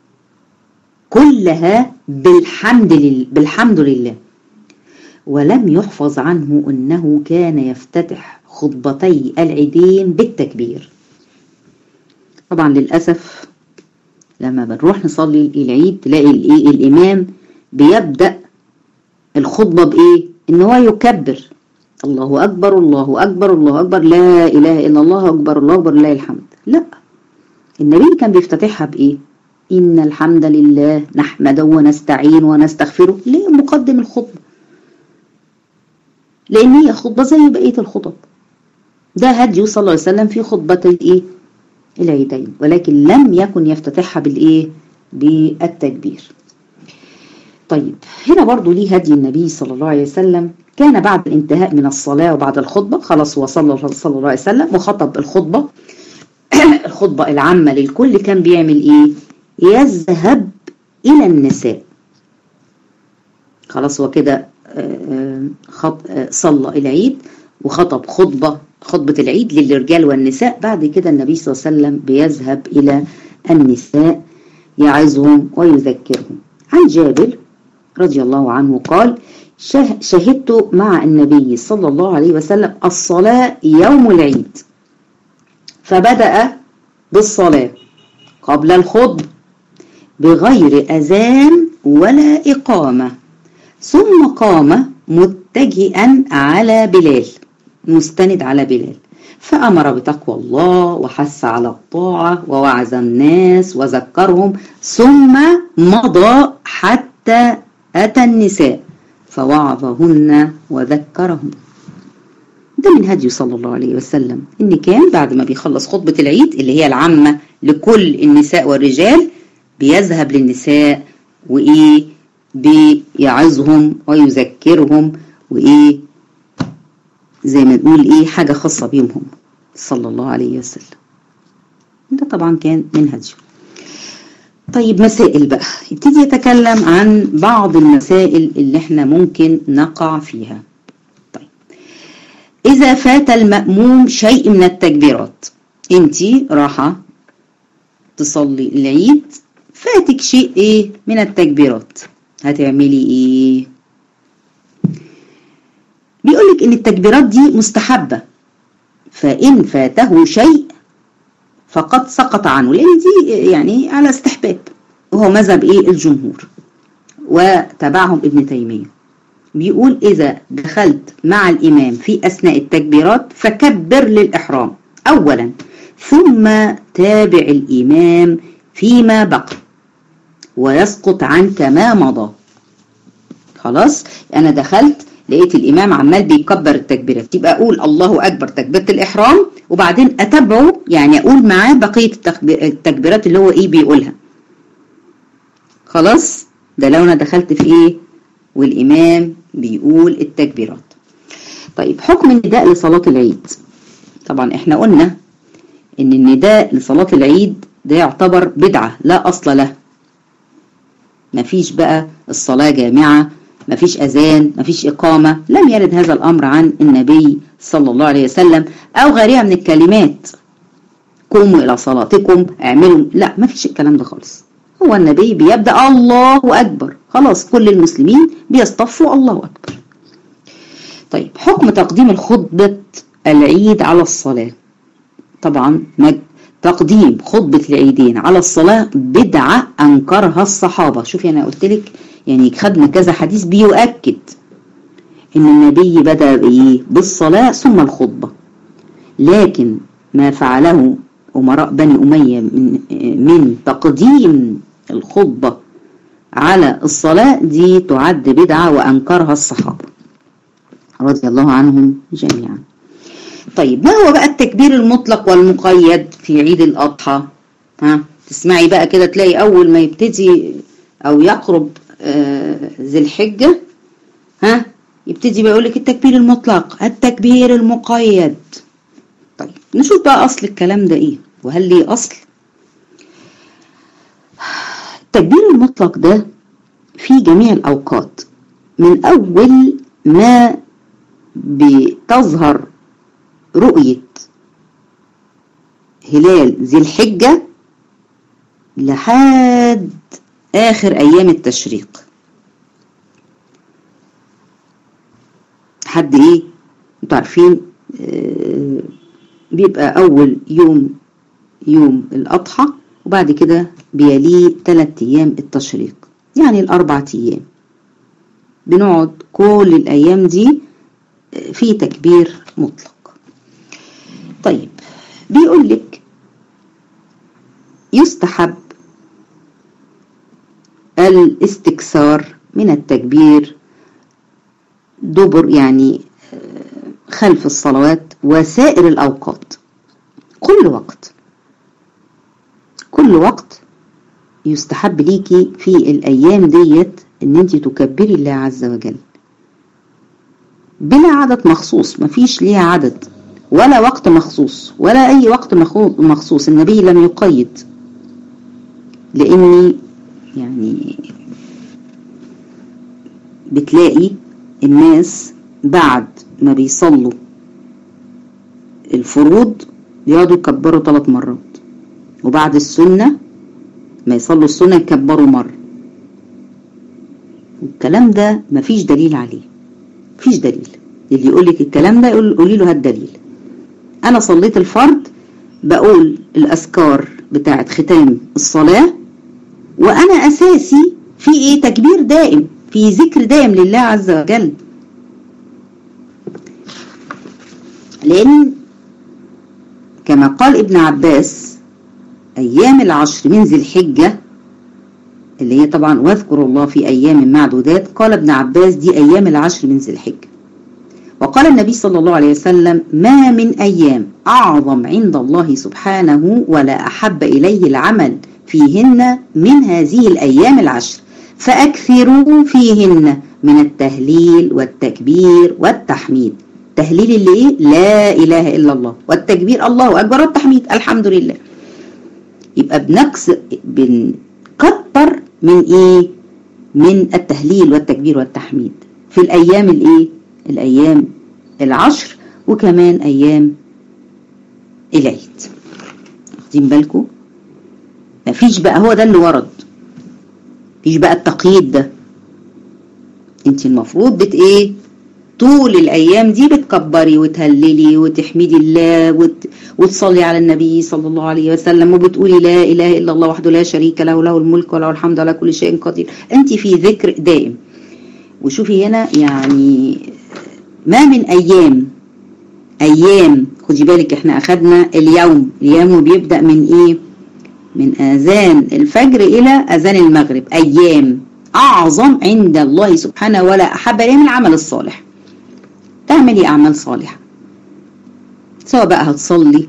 كلها بالحمد لله بالحمد لله ولم يحفظ عنه انه كان يفتتح خطبتي العيدين بالتكبير طبعا للاسف لما بنروح نصلي العيد تلاقي الايه الامام بيبدا الخطبه بايه ان هو يكبر الله اكبر الله اكبر الله اكبر لا اله الا الله اكبر الله اكبر لله الحمد لا النبي كان بيفتتحها بايه ان الحمد لله نحمده ونستعين ونستغفره ليه مقدم الخطبه لان هي خطبه زي بقيه الخطب ده هدي صلى الله عليه وسلم في خطبه الايه العيدين ولكن لم يكن يفتتحها بالايه بالتكبير طيب هنا برضو ليه هدي النبي صلى الله عليه وسلم كان بعد الانتهاء من الصلاة وبعد الخطبة خلاص هو صلى الله عليه وسلم وخطب الخطبة الخطبة العامة للكل كان بيعمل ايه يذهب الى النساء خلاص هو كده صلى العيد وخطب خطبة خطبة العيد للرجال والنساء بعد كده النبي صلى الله عليه وسلم بيذهب إلى النساء يعظهم ويذكرهم عن جابر رضي الله عنه قال شهدت مع النبي صلى الله عليه وسلم الصلاة يوم العيد فبدأ بالصلاة قبل الخطب بغير أذان ولا إقامة ثم قام متجئا على بلال مستند على بلال فأمر بتقوى الله وحث على الطاعة ووعظ الناس وذكرهم ثم مضى حتى أتى النساء فوعظهن وذكرهم ده من هديه صلى الله عليه وسلم إن كان بعد ما بيخلص خطبة العيد اللي هي العامة لكل النساء والرجال بيذهب للنساء وإيه بيعظهم ويذكرهم وإيه زي ما نقول إيه حاجة خاصة بيهم هم صلى الله عليه وسلم ده طبعا كان من هديه طيب مسائل بقى يبتدي يتكلم عن بعض المسائل اللي احنا ممكن نقع فيها طيب إذا فات المأموم شيء من التكبيرات انت راحة تصلي العيد فاتك شيء ايه من التكبيرات هتعملي ايه بيقولك ان التكبيرات دي مستحبة فإن فاته شيء فقد سقط عنه لأن دي يعني على استحباب وهو مذهب إيه الجمهور وتبعهم ابن تيمية بيقول إذا دخلت مع الإمام في أثناء التكبيرات فكبر للإحرام أولا ثم تابع الإمام فيما بقى ويسقط عنك ما مضى خلاص أنا دخلت لقيت الإمام عمال بيكبر التكبيرات يبقى أقول الله أكبر تكبيرة الإحرام وبعدين أتبعه يعني أقول معاه بقية التكبيرات اللي هو إيه بيقولها خلاص ده لو أنا دخلت في إيه والإمام بيقول التكبيرات طيب حكم النداء لصلاة العيد طبعا إحنا قلنا إن النداء لصلاة العيد ده يعتبر بدعة لا أصل له مفيش بقى الصلاة جامعة مفيش أذان مفيش إقامة لم يرد هذا الأمر عن النبي صلى الله عليه وسلم أو غيرها من الكلمات قوموا إلى صلاتكم اعملوا لا مفيش الكلام ده خالص هو النبي بيبدأ الله أكبر خلاص كل المسلمين بيصطفوا الله أكبر طيب حكم تقديم الخطبة العيد على الصلاة طبعا تقديم خطبة العيدين على الصلاة بدعة أنكرها الصحابة شوفي أنا قلت لك يعني خدنا كذا حديث بيؤكد ان النبي بدأ بايه بالصلاة ثم الخطبة لكن ما فعله أمراء بني أمية من, من تقديم الخطبة على الصلاة دي تعد بدعة وأنكرها الصحابة رضي الله عنهم جميعا طيب ما هو بقى التكبير المطلق والمقيد في عيد الأضحى ها تسمعي بقى كده تلاقي أول ما يبتدي أو يقرب ذي الحجة ها يبتدي بيقول لك التكبير المطلق التكبير المقيد طيب نشوف بقى أصل الكلام ده إيه وهل ليه أصل التكبير المطلق ده في جميع الأوقات من أول ما بتظهر رؤية هلال ذي الحجة لحد آخر أيام التشريق حد إيه انتوا عارفين آه بيبقى أول يوم يوم الأضحى وبعد كده بيليه ثلاث أيام التشريق يعني الأربع أيام بنقعد كل الأيام دي في تكبير مطلق طيب بيقول لك يستحب الاستكثار من التكبير دبر يعني خلف الصلوات وسائر الأوقات كل وقت كل وقت يستحب ليكي في الأيام ديت ان انت تكبري الله عز وجل بلا عدد مخصوص مفيش ليها عدد ولا وقت مخصوص ولا أي وقت مخصوص النبي لم يقيد لأني يعني بتلاقي الناس بعد ما بيصلوا الفروض يقعدوا يكبروا ثلاث مرات وبعد السنة ما يصلوا السنة يكبروا مرة والكلام ده مفيش دليل عليه مفيش دليل اللي يقول لك الكلام ده يقول قولي له هات دليل انا صليت الفرض بقول الاذكار بتاعه ختام الصلاه وانا اساسي في ايه تكبير دائم في ذكر دائم لله عز وجل لأن كما قال ابن عباس أيام العشر من ذي الحجة اللي هي طبعا واذكروا الله في أيام معدودات قال ابن عباس دي أيام العشر من ذي الحجة وقال النبي صلى الله عليه وسلم ما من أيام أعظم عند الله سبحانه ولا أحب إليه العمل فيهن من هذه الأيام العشر فأكثروا فيهن من التهليل والتكبير والتحميد تهليل اللي إيه؟ لا إله إلا الله والتكبير الله أكبر والتحميد الحمد لله يبقى بنكس بنكتر من إيه من التهليل والتكبير والتحميد في الأيام الإيه الأيام العشر وكمان أيام العيد واخدين بالكم مفيش بقى هو ده اللي ورد مفيش بقى التقييد ده انت المفروض بت ايه طول الايام دي بتكبري وتهللي وتحمدي الله وت... وتصلي على النبي صلى الله عليه وسلم وبتقولي لا اله الا الله وحده لا شريك له له الملك وله الحمد على كل شيء قدير انت في ذكر دائم وشوفي هنا يعني ما من ايام ايام خدي بالك احنا اخدنا اليوم اليوم بيبدا من ايه من اذان الفجر الى اذان المغرب ايام اعظم عند الله سبحانه ولا احب اليه من العمل الصالح تعملي اعمال صالحه سواء بقى هتصلي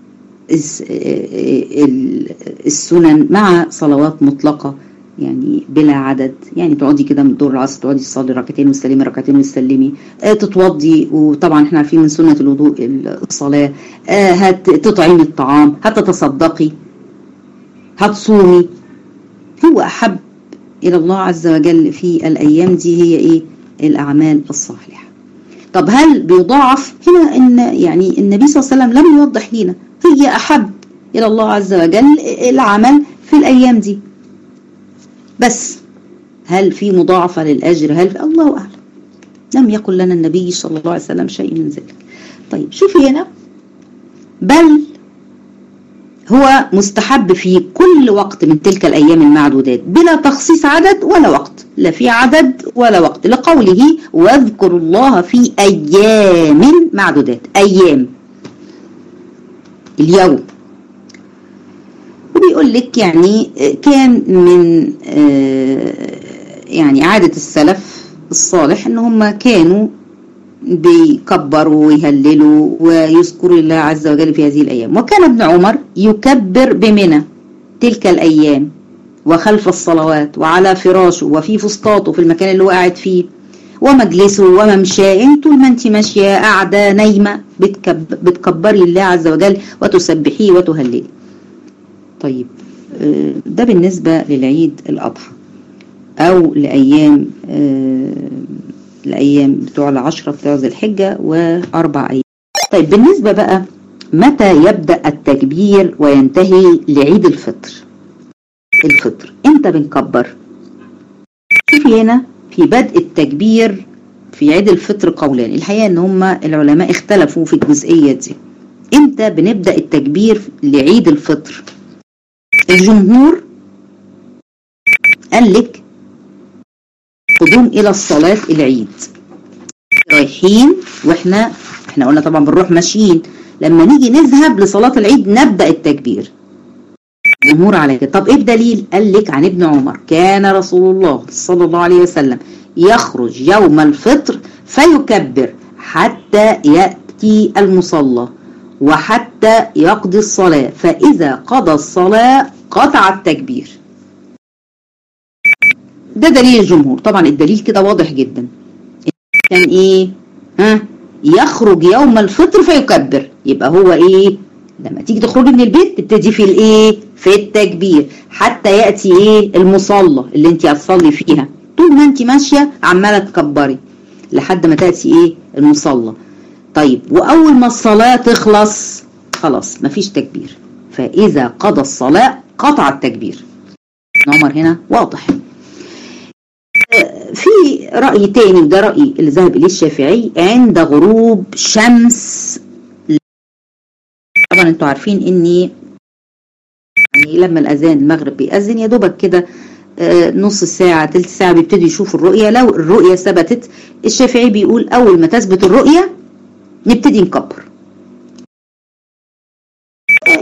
السنن مع صلوات مطلقه يعني بلا عدد يعني تقعدي كده من دور العصر تقعدي تصلي ركعتين وتسلمي ركعتين وتسلمي آه تتوضي وطبعا احنا عارفين من سنه الوضوء الصلاه آه هتطعمي الطعام هتتصدقي هتصومي هو احب الى الله عز وجل في الايام دي هي ايه الاعمال الصالحه طب هل بيضاعف هنا ان يعني النبي صلى الله عليه وسلم لم يوضح لنا هي احب الى الله عز وجل العمل في الايام دي بس هل في مضاعفة للأجر هل في الله أعلم لم يقل لنا النبي صلى الله عليه وسلم شيء من ذلك طيب شوفي هنا بل هو مستحب في كل وقت من تلك الأيام المعدودات بلا تخصيص عدد ولا وقت لا في عدد ولا وقت لقوله واذكروا الله في أيام معدودات أيام اليوم وبيقول لك يعني كان من يعني عادة السلف الصالح ان هم كانوا بيكبروا ويهللوا ويذكروا الله عز وجل في هذه الأيام وكان ابن عمر يكبر بمنى تلك الأيام وخلف الصلوات وعلى فراشه وفي فسطاطه في المكان اللي هو قاعد فيه ومجلسه وممشاه طول ما انت ماشيه قاعده نايمه بتكب بتكبري الله عز وجل وتسبحيه وتهللي طيب ده بالنسبة للعيد الأضحى أو لأيام الأيام بتوع العشرة بتوع ذي الحجة وأربع أيام طيب بالنسبة بقى متى يبدأ التكبير وينتهي لعيد الفطر الفطر امتى بنكبر شوفي هنا في بدء التكبير في عيد الفطر قولان الحقيقة ان هم العلماء اختلفوا في الجزئية دي امتى بنبدأ التكبير لعيد الفطر الجمهور قال لك قدوم الى الصلاة العيد رايحين واحنا احنا قلنا طبعا بنروح ماشيين لما نيجي نذهب لصلاة العيد نبدأ التكبير جمهور على كده طب ايه الدليل قال لك عن ابن عمر كان رسول الله صلى الله عليه وسلم يخرج يوم الفطر فيكبر حتى يأتي المصلى وحتى يقضي الصلاة فإذا قضى الصلاة قطع التكبير ده دليل الجمهور طبعا الدليل كده واضح جدا كان ايه ها يخرج يوم الفطر فيكبر يبقى هو ايه لما تيجي تخرجي من البيت تبتدي في الايه في التكبير حتى ياتي ايه المصلى اللي انت هتصلي فيها طول ما انت ماشيه عماله تكبري لحد ما تاتي ايه المصلى طيب واول ما الصلاه تخلص خلاص مفيش تكبير فاذا قضى الصلاه قطع التكبير عمر هنا واضح في رأي تاني وده رأي اللي ذهب إليه الشافعي عند غروب شمس طبعا انتوا عارفين اني يعني لما الأذان المغرب بيأذن يا دوبك كده نص ساعة تلت ساعة بيبتدي يشوف الرؤية لو الرؤية ثبتت الشافعي بيقول أول ما تثبت الرؤية نبتدي نكبر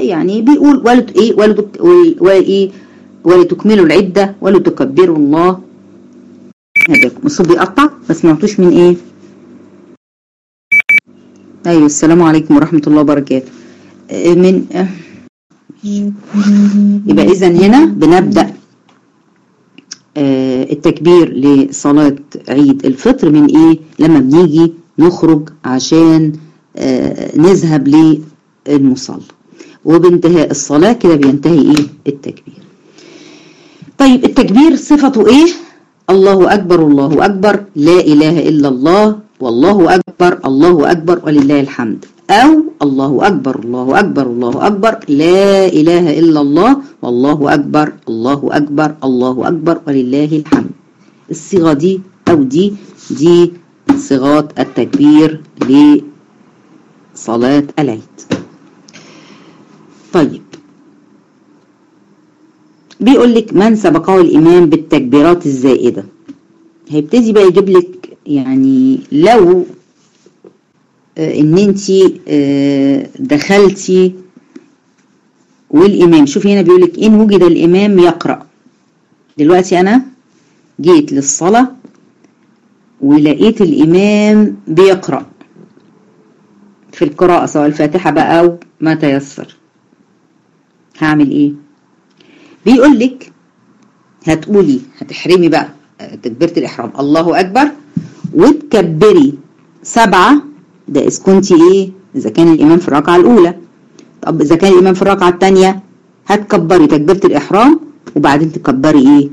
يعني بيقول ولد ايه ولد وايه ولتكملوا العدة ولتكبروا الله هذا الصوت بيقطع ما سمعتوش من ايه ايوه السلام عليكم ورحمة الله وبركاته من يبقى اذا هنا بنبدأ التكبير لصلاة عيد الفطر من ايه لما بنيجي نخرج عشان نذهب للمصلى وبانتهاء الصلاة كده بينتهي ايه التكبير طيب التكبير صفته ايه الله اكبر الله اكبر لا اله الا الله والله اكبر الله اكبر ولله الحمد او الله اكبر الله اكبر الله اكبر لا اله الا الله والله اكبر الله اكبر الله اكبر ولله الحمد الصيغه دي او دي دي صيغات التكبير لصلاه العيد طيب بيقول لك من سبقه الإمام بالتكبيرات الزائدة هيبتدي بقى يجيب لك يعني لو آه ان انت آه دخلتي والإمام شوفي هنا بيقول لك إن وجد الإمام يقرأ دلوقتي أنا جيت للصلاة ولقيت الإمام بيقرأ في القراءة سواء الفاتحة بقى أو ما تيسر هعمل إيه؟ بيقول لك هتقولي هتحرمي بقى تكبيرة الإحرام الله أكبر وتكبري سبعة ده إذا كنتي إيه إذا كان الإمام في الركعة الأولى طب إذا كان الإمام في الركعة الثانية هتكبري تكبيرة الإحرام وبعدين تكبري إيه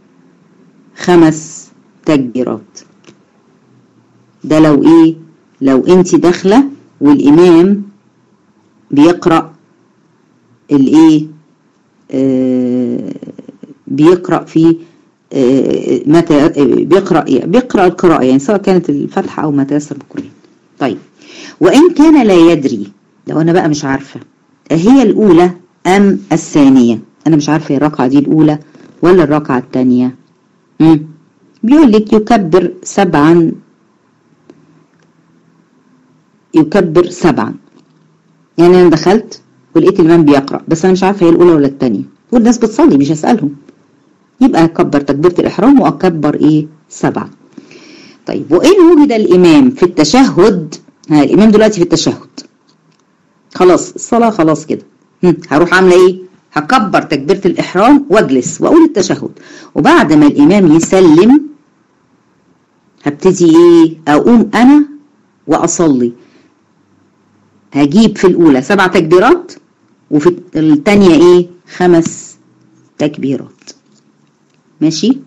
خمس تكبيرات ده لو إيه لو أنت داخلة والإمام بيقرأ الإيه آه بيقرأ في آه متى بيقرأ بيقرأ القراءة يعني سواء كانت الفتحة أو ما تيسر بالقرآن طيب وإن كان لا يدري لو أنا بقى مش عارفة هي الأولى أم الثانية أنا مش عارفة هي الركعة دي الأولى ولا الركعة الثانية بيقول لك يكبر سبعا يكبر سبعا يعني أنا دخلت ولقيت الإمام بيقرأ بس أنا مش عارفة هي الأولى ولا الثانية والناس بتصلي مش هسألهم يبقى أكبر تكبيرة الإحرام وأكبر إيه سبعة طيب وإن وجد الإمام في التشهد ها الإمام دلوقتي في التشهد خلاص الصلاة خلاص كده هروح عاملة إيه هكبر تكبيرة الإحرام واجلس وأقول التشهد وبعد ما الإمام يسلم هبتدي إيه أقوم أنا وأصلي هجيب في الأولى سبع تكبيرات وفي الثانية إيه خمس تكبيرات ماشي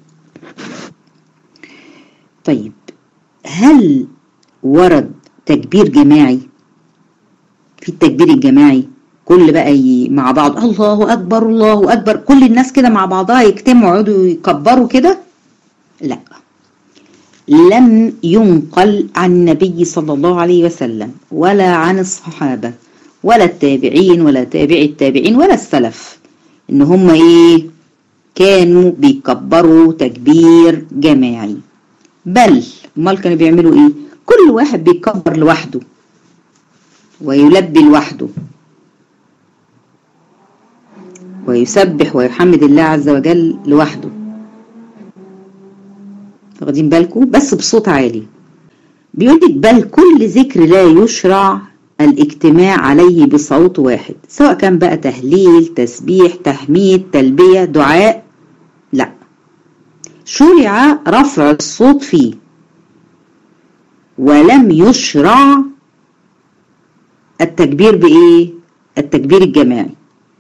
طيب هل ورد تكبير جماعي في التكبير الجماعي كل بقى مع بعض الله أكبر الله أكبر كل الناس كده مع بعضها يجتمعوا يقعدوا يكبروا كده لا لم ينقل عن النبي صلى الله عليه وسلم ولا عن الصحابة ولا التابعين ولا تابع التابعين ولا السلف ان هم ايه كانوا بيكبروا تكبير جماعي بل امال كانوا بيعملوا ايه كل واحد بيكبر لوحده ويلبي لوحده ويسبح ويحمد الله عز وجل لوحده واخدين بالكم بس بصوت عالي بيقول لك بل كل ذكر لا يشرع الاجتماع عليه بصوت واحد سواء كان بقى تهليل تسبيح تحميد تلبية دعاء لا شرع رفع الصوت فيه ولم يشرع التكبير بإيه التكبير الجماعي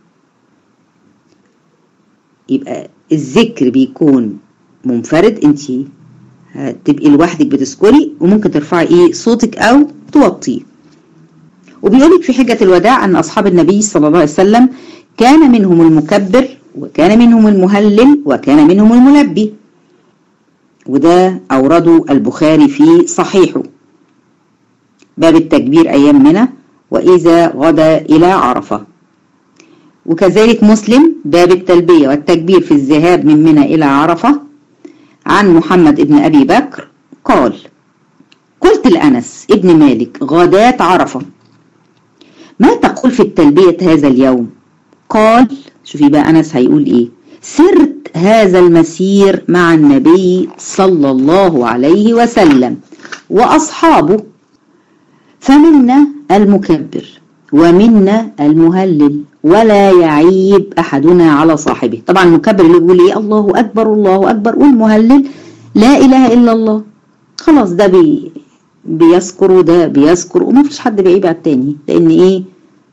يبقى الذكر بيكون منفرد انت هتبقي لوحدك بتذكري وممكن ترفعي ايه صوتك او توطيه وبيقولك في حجة الوداع أن أصحاب النبي صلى الله عليه وسلم كان منهم المكبر وكان منهم المهلل وكان منهم الملبي وده أورده البخاري في صحيحه باب التكبير أيام منى وإذا غدا إلى عرفة وكذلك مسلم باب التلبية والتكبير في الذهاب من منى إلى عرفة عن محمد ابن أبي بكر قال قلت لأنس ابن مالك غداة عرفة ما تقول في التلبية هذا اليوم قال شوفي بقى أنس هيقول إيه سرت هذا المسير مع النبي صلى الله عليه وسلم وأصحابه فمنا المكبر ومنا المهلل ولا يعيب أحدنا على صاحبه طبعا المكبر اللي بيقول إيه الله أكبر الله أكبر والمهلل لا إله إلا الله خلاص ده بي بيذكر وده بيذكر وما فيش حد بيعيب على التاني لأن إيه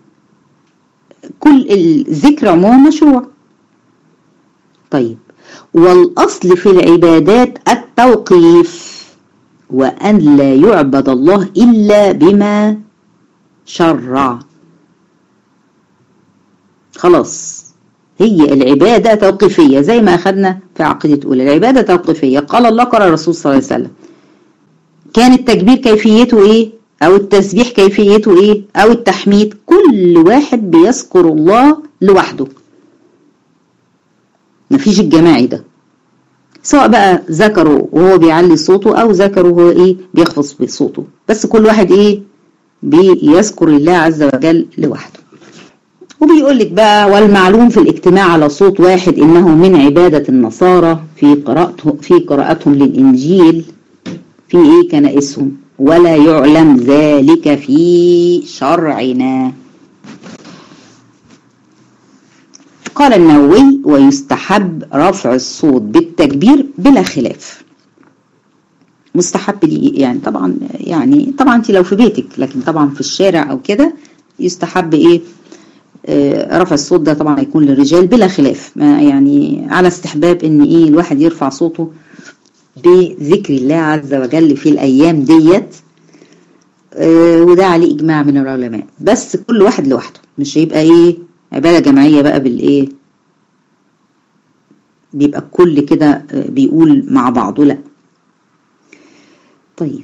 كل الذكر عموما مشروع طيب والأصل في العبادات التوقيف وأن لا يعبد الله إلا بما شرع خلاص هي العبادة توقيفية زي ما أخذنا في عقيدة أولى العبادة توقيفية قال الله قال الرسول صلى الله عليه وسلم كان التكبير كيفيته إيه أو التسبيح كيفيته إيه أو التحميد كل واحد بيذكر الله لوحده مفيش الجماعي ده سواء بقى ذكره وهو بيعلي صوته أو ذكره وهو إيه بيخفض بصوته بس كل واحد إيه بيذكر الله عز وجل لوحده وبيقول لك بقى والمعلوم في الاجتماع على صوت واحد انه من عبادة النصارى في قراءتهم في قراءتهم للانجيل في ايه كنائسهم ولا يعلم ذلك في شرعنا قال النووي ويستحب رفع الصوت بالتكبير بلا خلاف مستحب لي يعني طبعا يعني طبعا انت لو في بيتك لكن طبعا في الشارع او كده يستحب ايه آه رفع الصوت ده طبعا هيكون للرجال بلا خلاف ما يعني على استحباب ان ايه الواحد يرفع صوته بذكر الله عز وجل في الايام ديت آه وده عليه اجماع من العلماء بس كل واحد لوحده مش هيبقى ايه عباده جماعيه بقى بالايه بيبقى الكل كده بيقول مع بعضه لا طيب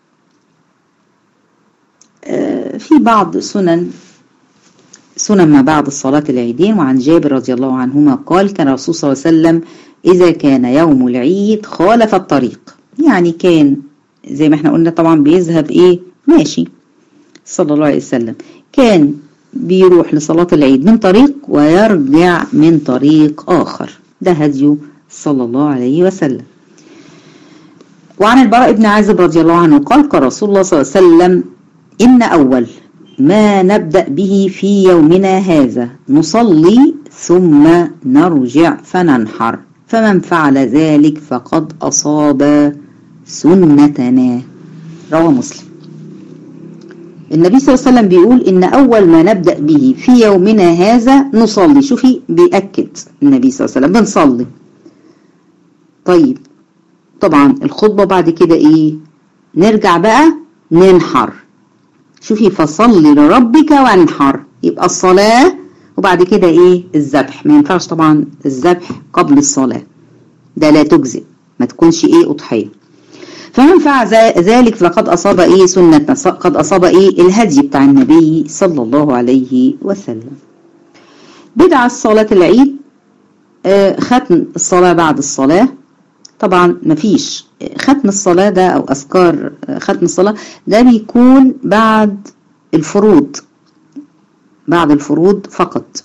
آه في بعض سنن سنن ما بعد الصلاة العيدين وعن جابر رضي الله عنهما قال كان الرسول صلى الله عليه وسلم إذا كان يوم العيد خالف الطريق يعني كان زي ما احنا قلنا طبعا بيذهب ايه ماشي صلى الله عليه وسلم كان بيروح لصلاة العيد من طريق ويرجع من طريق آخر ده هديه صلى الله عليه وسلم وعن البراء بن عازب رضي الله عنه قال قال رسول الله صلى الله عليه وسلم إن أول ما نبدأ به في يومنا هذا نصلي ثم نرجع فننحر فمن فعل ذلك فقد أصاب سنتنا رواه مسلم النبي صلى الله عليه وسلم بيقول إن أول ما نبدأ به في يومنا هذا نصلي شوفي بيأكد النبي صلى الله عليه وسلم بنصلي طيب طبعا الخطبة بعد كده إيه نرجع بقى ننحر شوفي فصلي لربك وانحر يبقى الصلاة وبعد كده ايه الذبح ما ينفعش طبعا الذبح قبل الصلاة ده لا تجزئ ما تكونش ايه اضحية فمن فعل ذلك فقد اصاب ايه سنة قد اصاب ايه الهدي بتاع النبي صلى الله عليه وسلم بدعة صلاة العيد آه ختم الصلاة بعد الصلاة طبعا مفيش ختم الصلاة ده أو أذكار ختم الصلاة ده بيكون بعد الفروض بعد الفروض فقط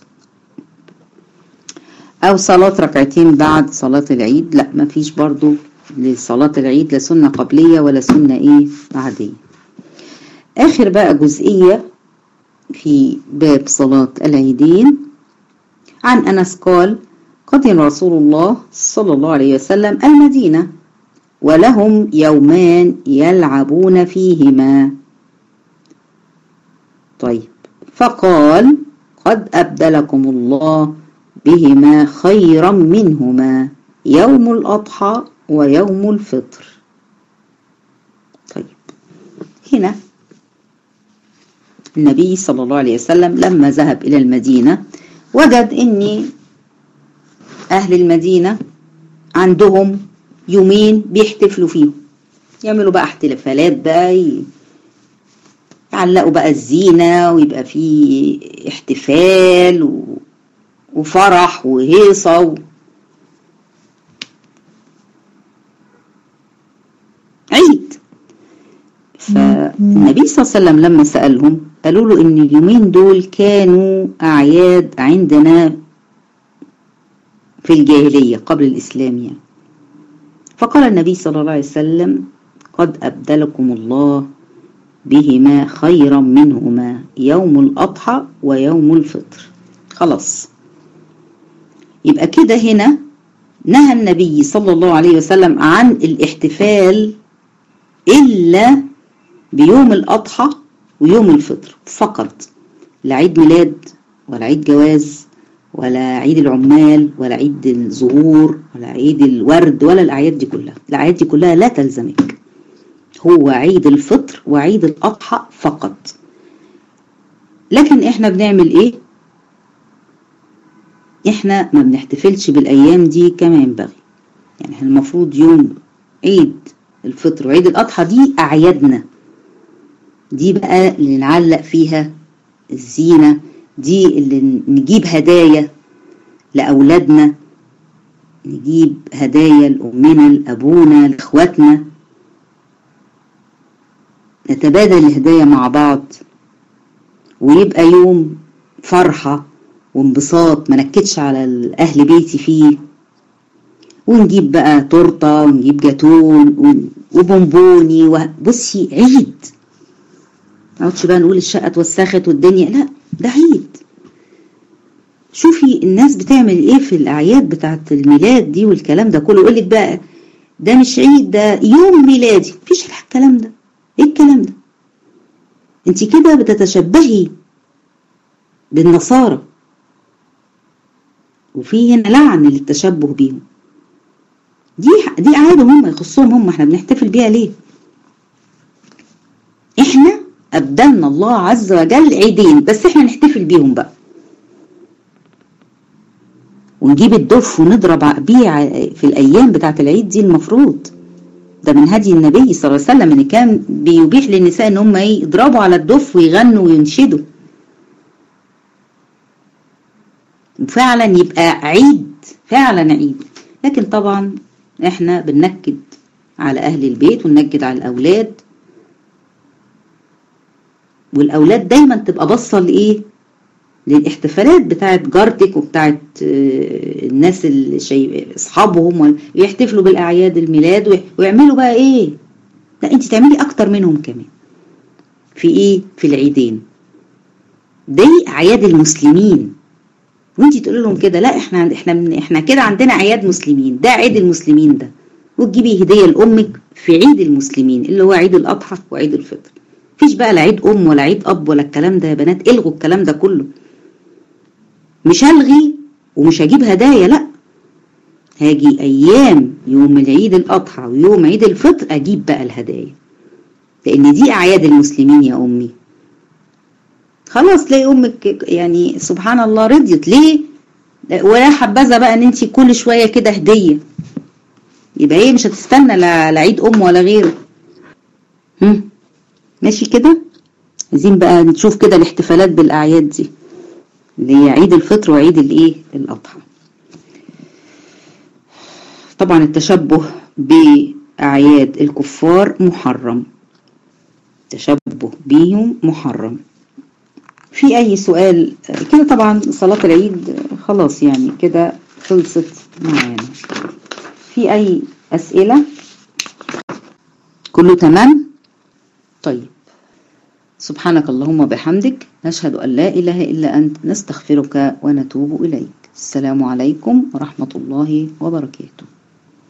أو صلاة ركعتين بعد صلاة العيد لا مفيش برضو لصلاة العيد لا سنة قبلية ولا سنة إيه بعدية آخر بقى جزئية في باب صلاة العيدين عن أنس قال قدم رسول الله صلى الله عليه وسلم المدينة ولهم يومان يلعبون فيهما طيب فقال قد أبدلكم الله بهما خيرا منهما يوم الأضحى ويوم الفطر طيب هنا النبي صلى الله عليه وسلم لما ذهب إلى المدينة وجد أن أهل المدينة عندهم يومين بيحتفلوا فيهم يعملوا بقى احتفالات بقى يعلقوا بقى الزينة ويبقى فيه احتفال و... وفرح وهيصة و... عيد ف النبي صلى الله عليه وسلم لما سألهم قالوا له ان اليومين دول كانوا اعياد عندنا في الجاهلية قبل الاسلام يعني فقال النبي صلى الله عليه وسلم قد ابدلكم الله بهما خيرا منهما يوم الاضحى ويوم الفطر خلاص يبقى كده هنا نهى النبي صلى الله عليه وسلم عن الاحتفال إلا بيوم الأضحى ويوم الفطر فقط لا عيد ميلاد ولا عيد جواز ولا عيد العمال ولا عيد الزهور ولا عيد الورد ولا الأعياد دي كلها الأعياد دي كلها لا تلزمك هو عيد الفطر وعيد الأضحى فقط لكن احنا بنعمل ايه احنا ما بنحتفلش بالايام دي كما ينبغي يعني احنا المفروض يوم عيد الفطر وعيد الاضحى دي اعيادنا دي بقى اللي نعلق فيها الزينه دي اللي نجيب هدايا لاولادنا نجيب هدايا لامنا لابونا لاخواتنا نتبادل الهدايا مع بعض ويبقى يوم فرحه وانبساط ما نكدش على اهل بيتي فيه ونجيب بقى تورته ونجيب جاتون وبونبوني وبصي عيد ما نقعدش بقى نقول الشقه اتوسخت والدنيا لا ده عيد شوفي الناس بتعمل ايه في الاعياد بتاعت الميلاد دي والكلام ده كله يقول لك بقى ده مش عيد ده يوم ميلادي مفيش الكلام ده ايه الكلام ده انت كده بتتشبهي بالنصارى وفي هنا لعن للتشبه بيهم دي دي عادة هم يخصهم هم احنا بنحتفل بيها ليه احنا ابدلنا الله عز وجل عيدين بس احنا نحتفل بيهم بقى ونجيب الدف ونضرب بيه في الايام بتاعت العيد دي المفروض ده من هدي النبي صلى الله عليه وسلم ان كان بيبيح للنساء ان هم ايه يضربوا على الدف ويغنوا وينشدوا وفعلا يبقى عيد فعلا عيد لكن طبعا احنا بننكد على اهل البيت وننكد على الاولاد والاولاد دايما تبقى باصه لايه للاحتفالات بتاعت جارتك وبتاعت الناس اللي شي... اصحابهم يحتفلوا بالاعياد الميلاد ويعملوا بقى ايه لا انت تعملي اكتر منهم كمان في ايه في العيدين دي اعياد المسلمين وانت تقول لهم كده لا احنا احنا احنا كده عندنا اعياد مسلمين ده عيد المسلمين ده وتجيبي هديه لامك في عيد المسلمين اللي هو عيد الاضحى وعيد الفطر مفيش بقى لا عيد ام ولا عيد اب ولا الكلام ده يا بنات الغوا الكلام ده كله مش هلغي ومش هجيب هدايا لا هاجي ايام يوم العيد الاضحى ويوم عيد الفطر اجيب بقى الهدايا لان دي اعياد المسلمين يا امي خلاص تلاقي امك يعني سبحان الله رضيت ليه ولا حبذا بقى ان انت كل شويه كده هديه يبقى هي مش هتستنى لا عيد ام ولا غيره هم ماشي كده عايزين بقى نشوف كده الاحتفالات بالاعياد دي اللي هي عيد الفطر وعيد الايه الاضحى طبعا التشبه باعياد الكفار محرم التشبه بيهم محرم في اي سؤال كده طبعا صلاة العيد خلاص يعني كده خلصت معانا في اي اسئلة كله تمام طيب سبحانك اللهم وبحمدك نشهد ان لا اله الا انت نستغفرك ونتوب اليك السلام عليكم ورحمة الله وبركاته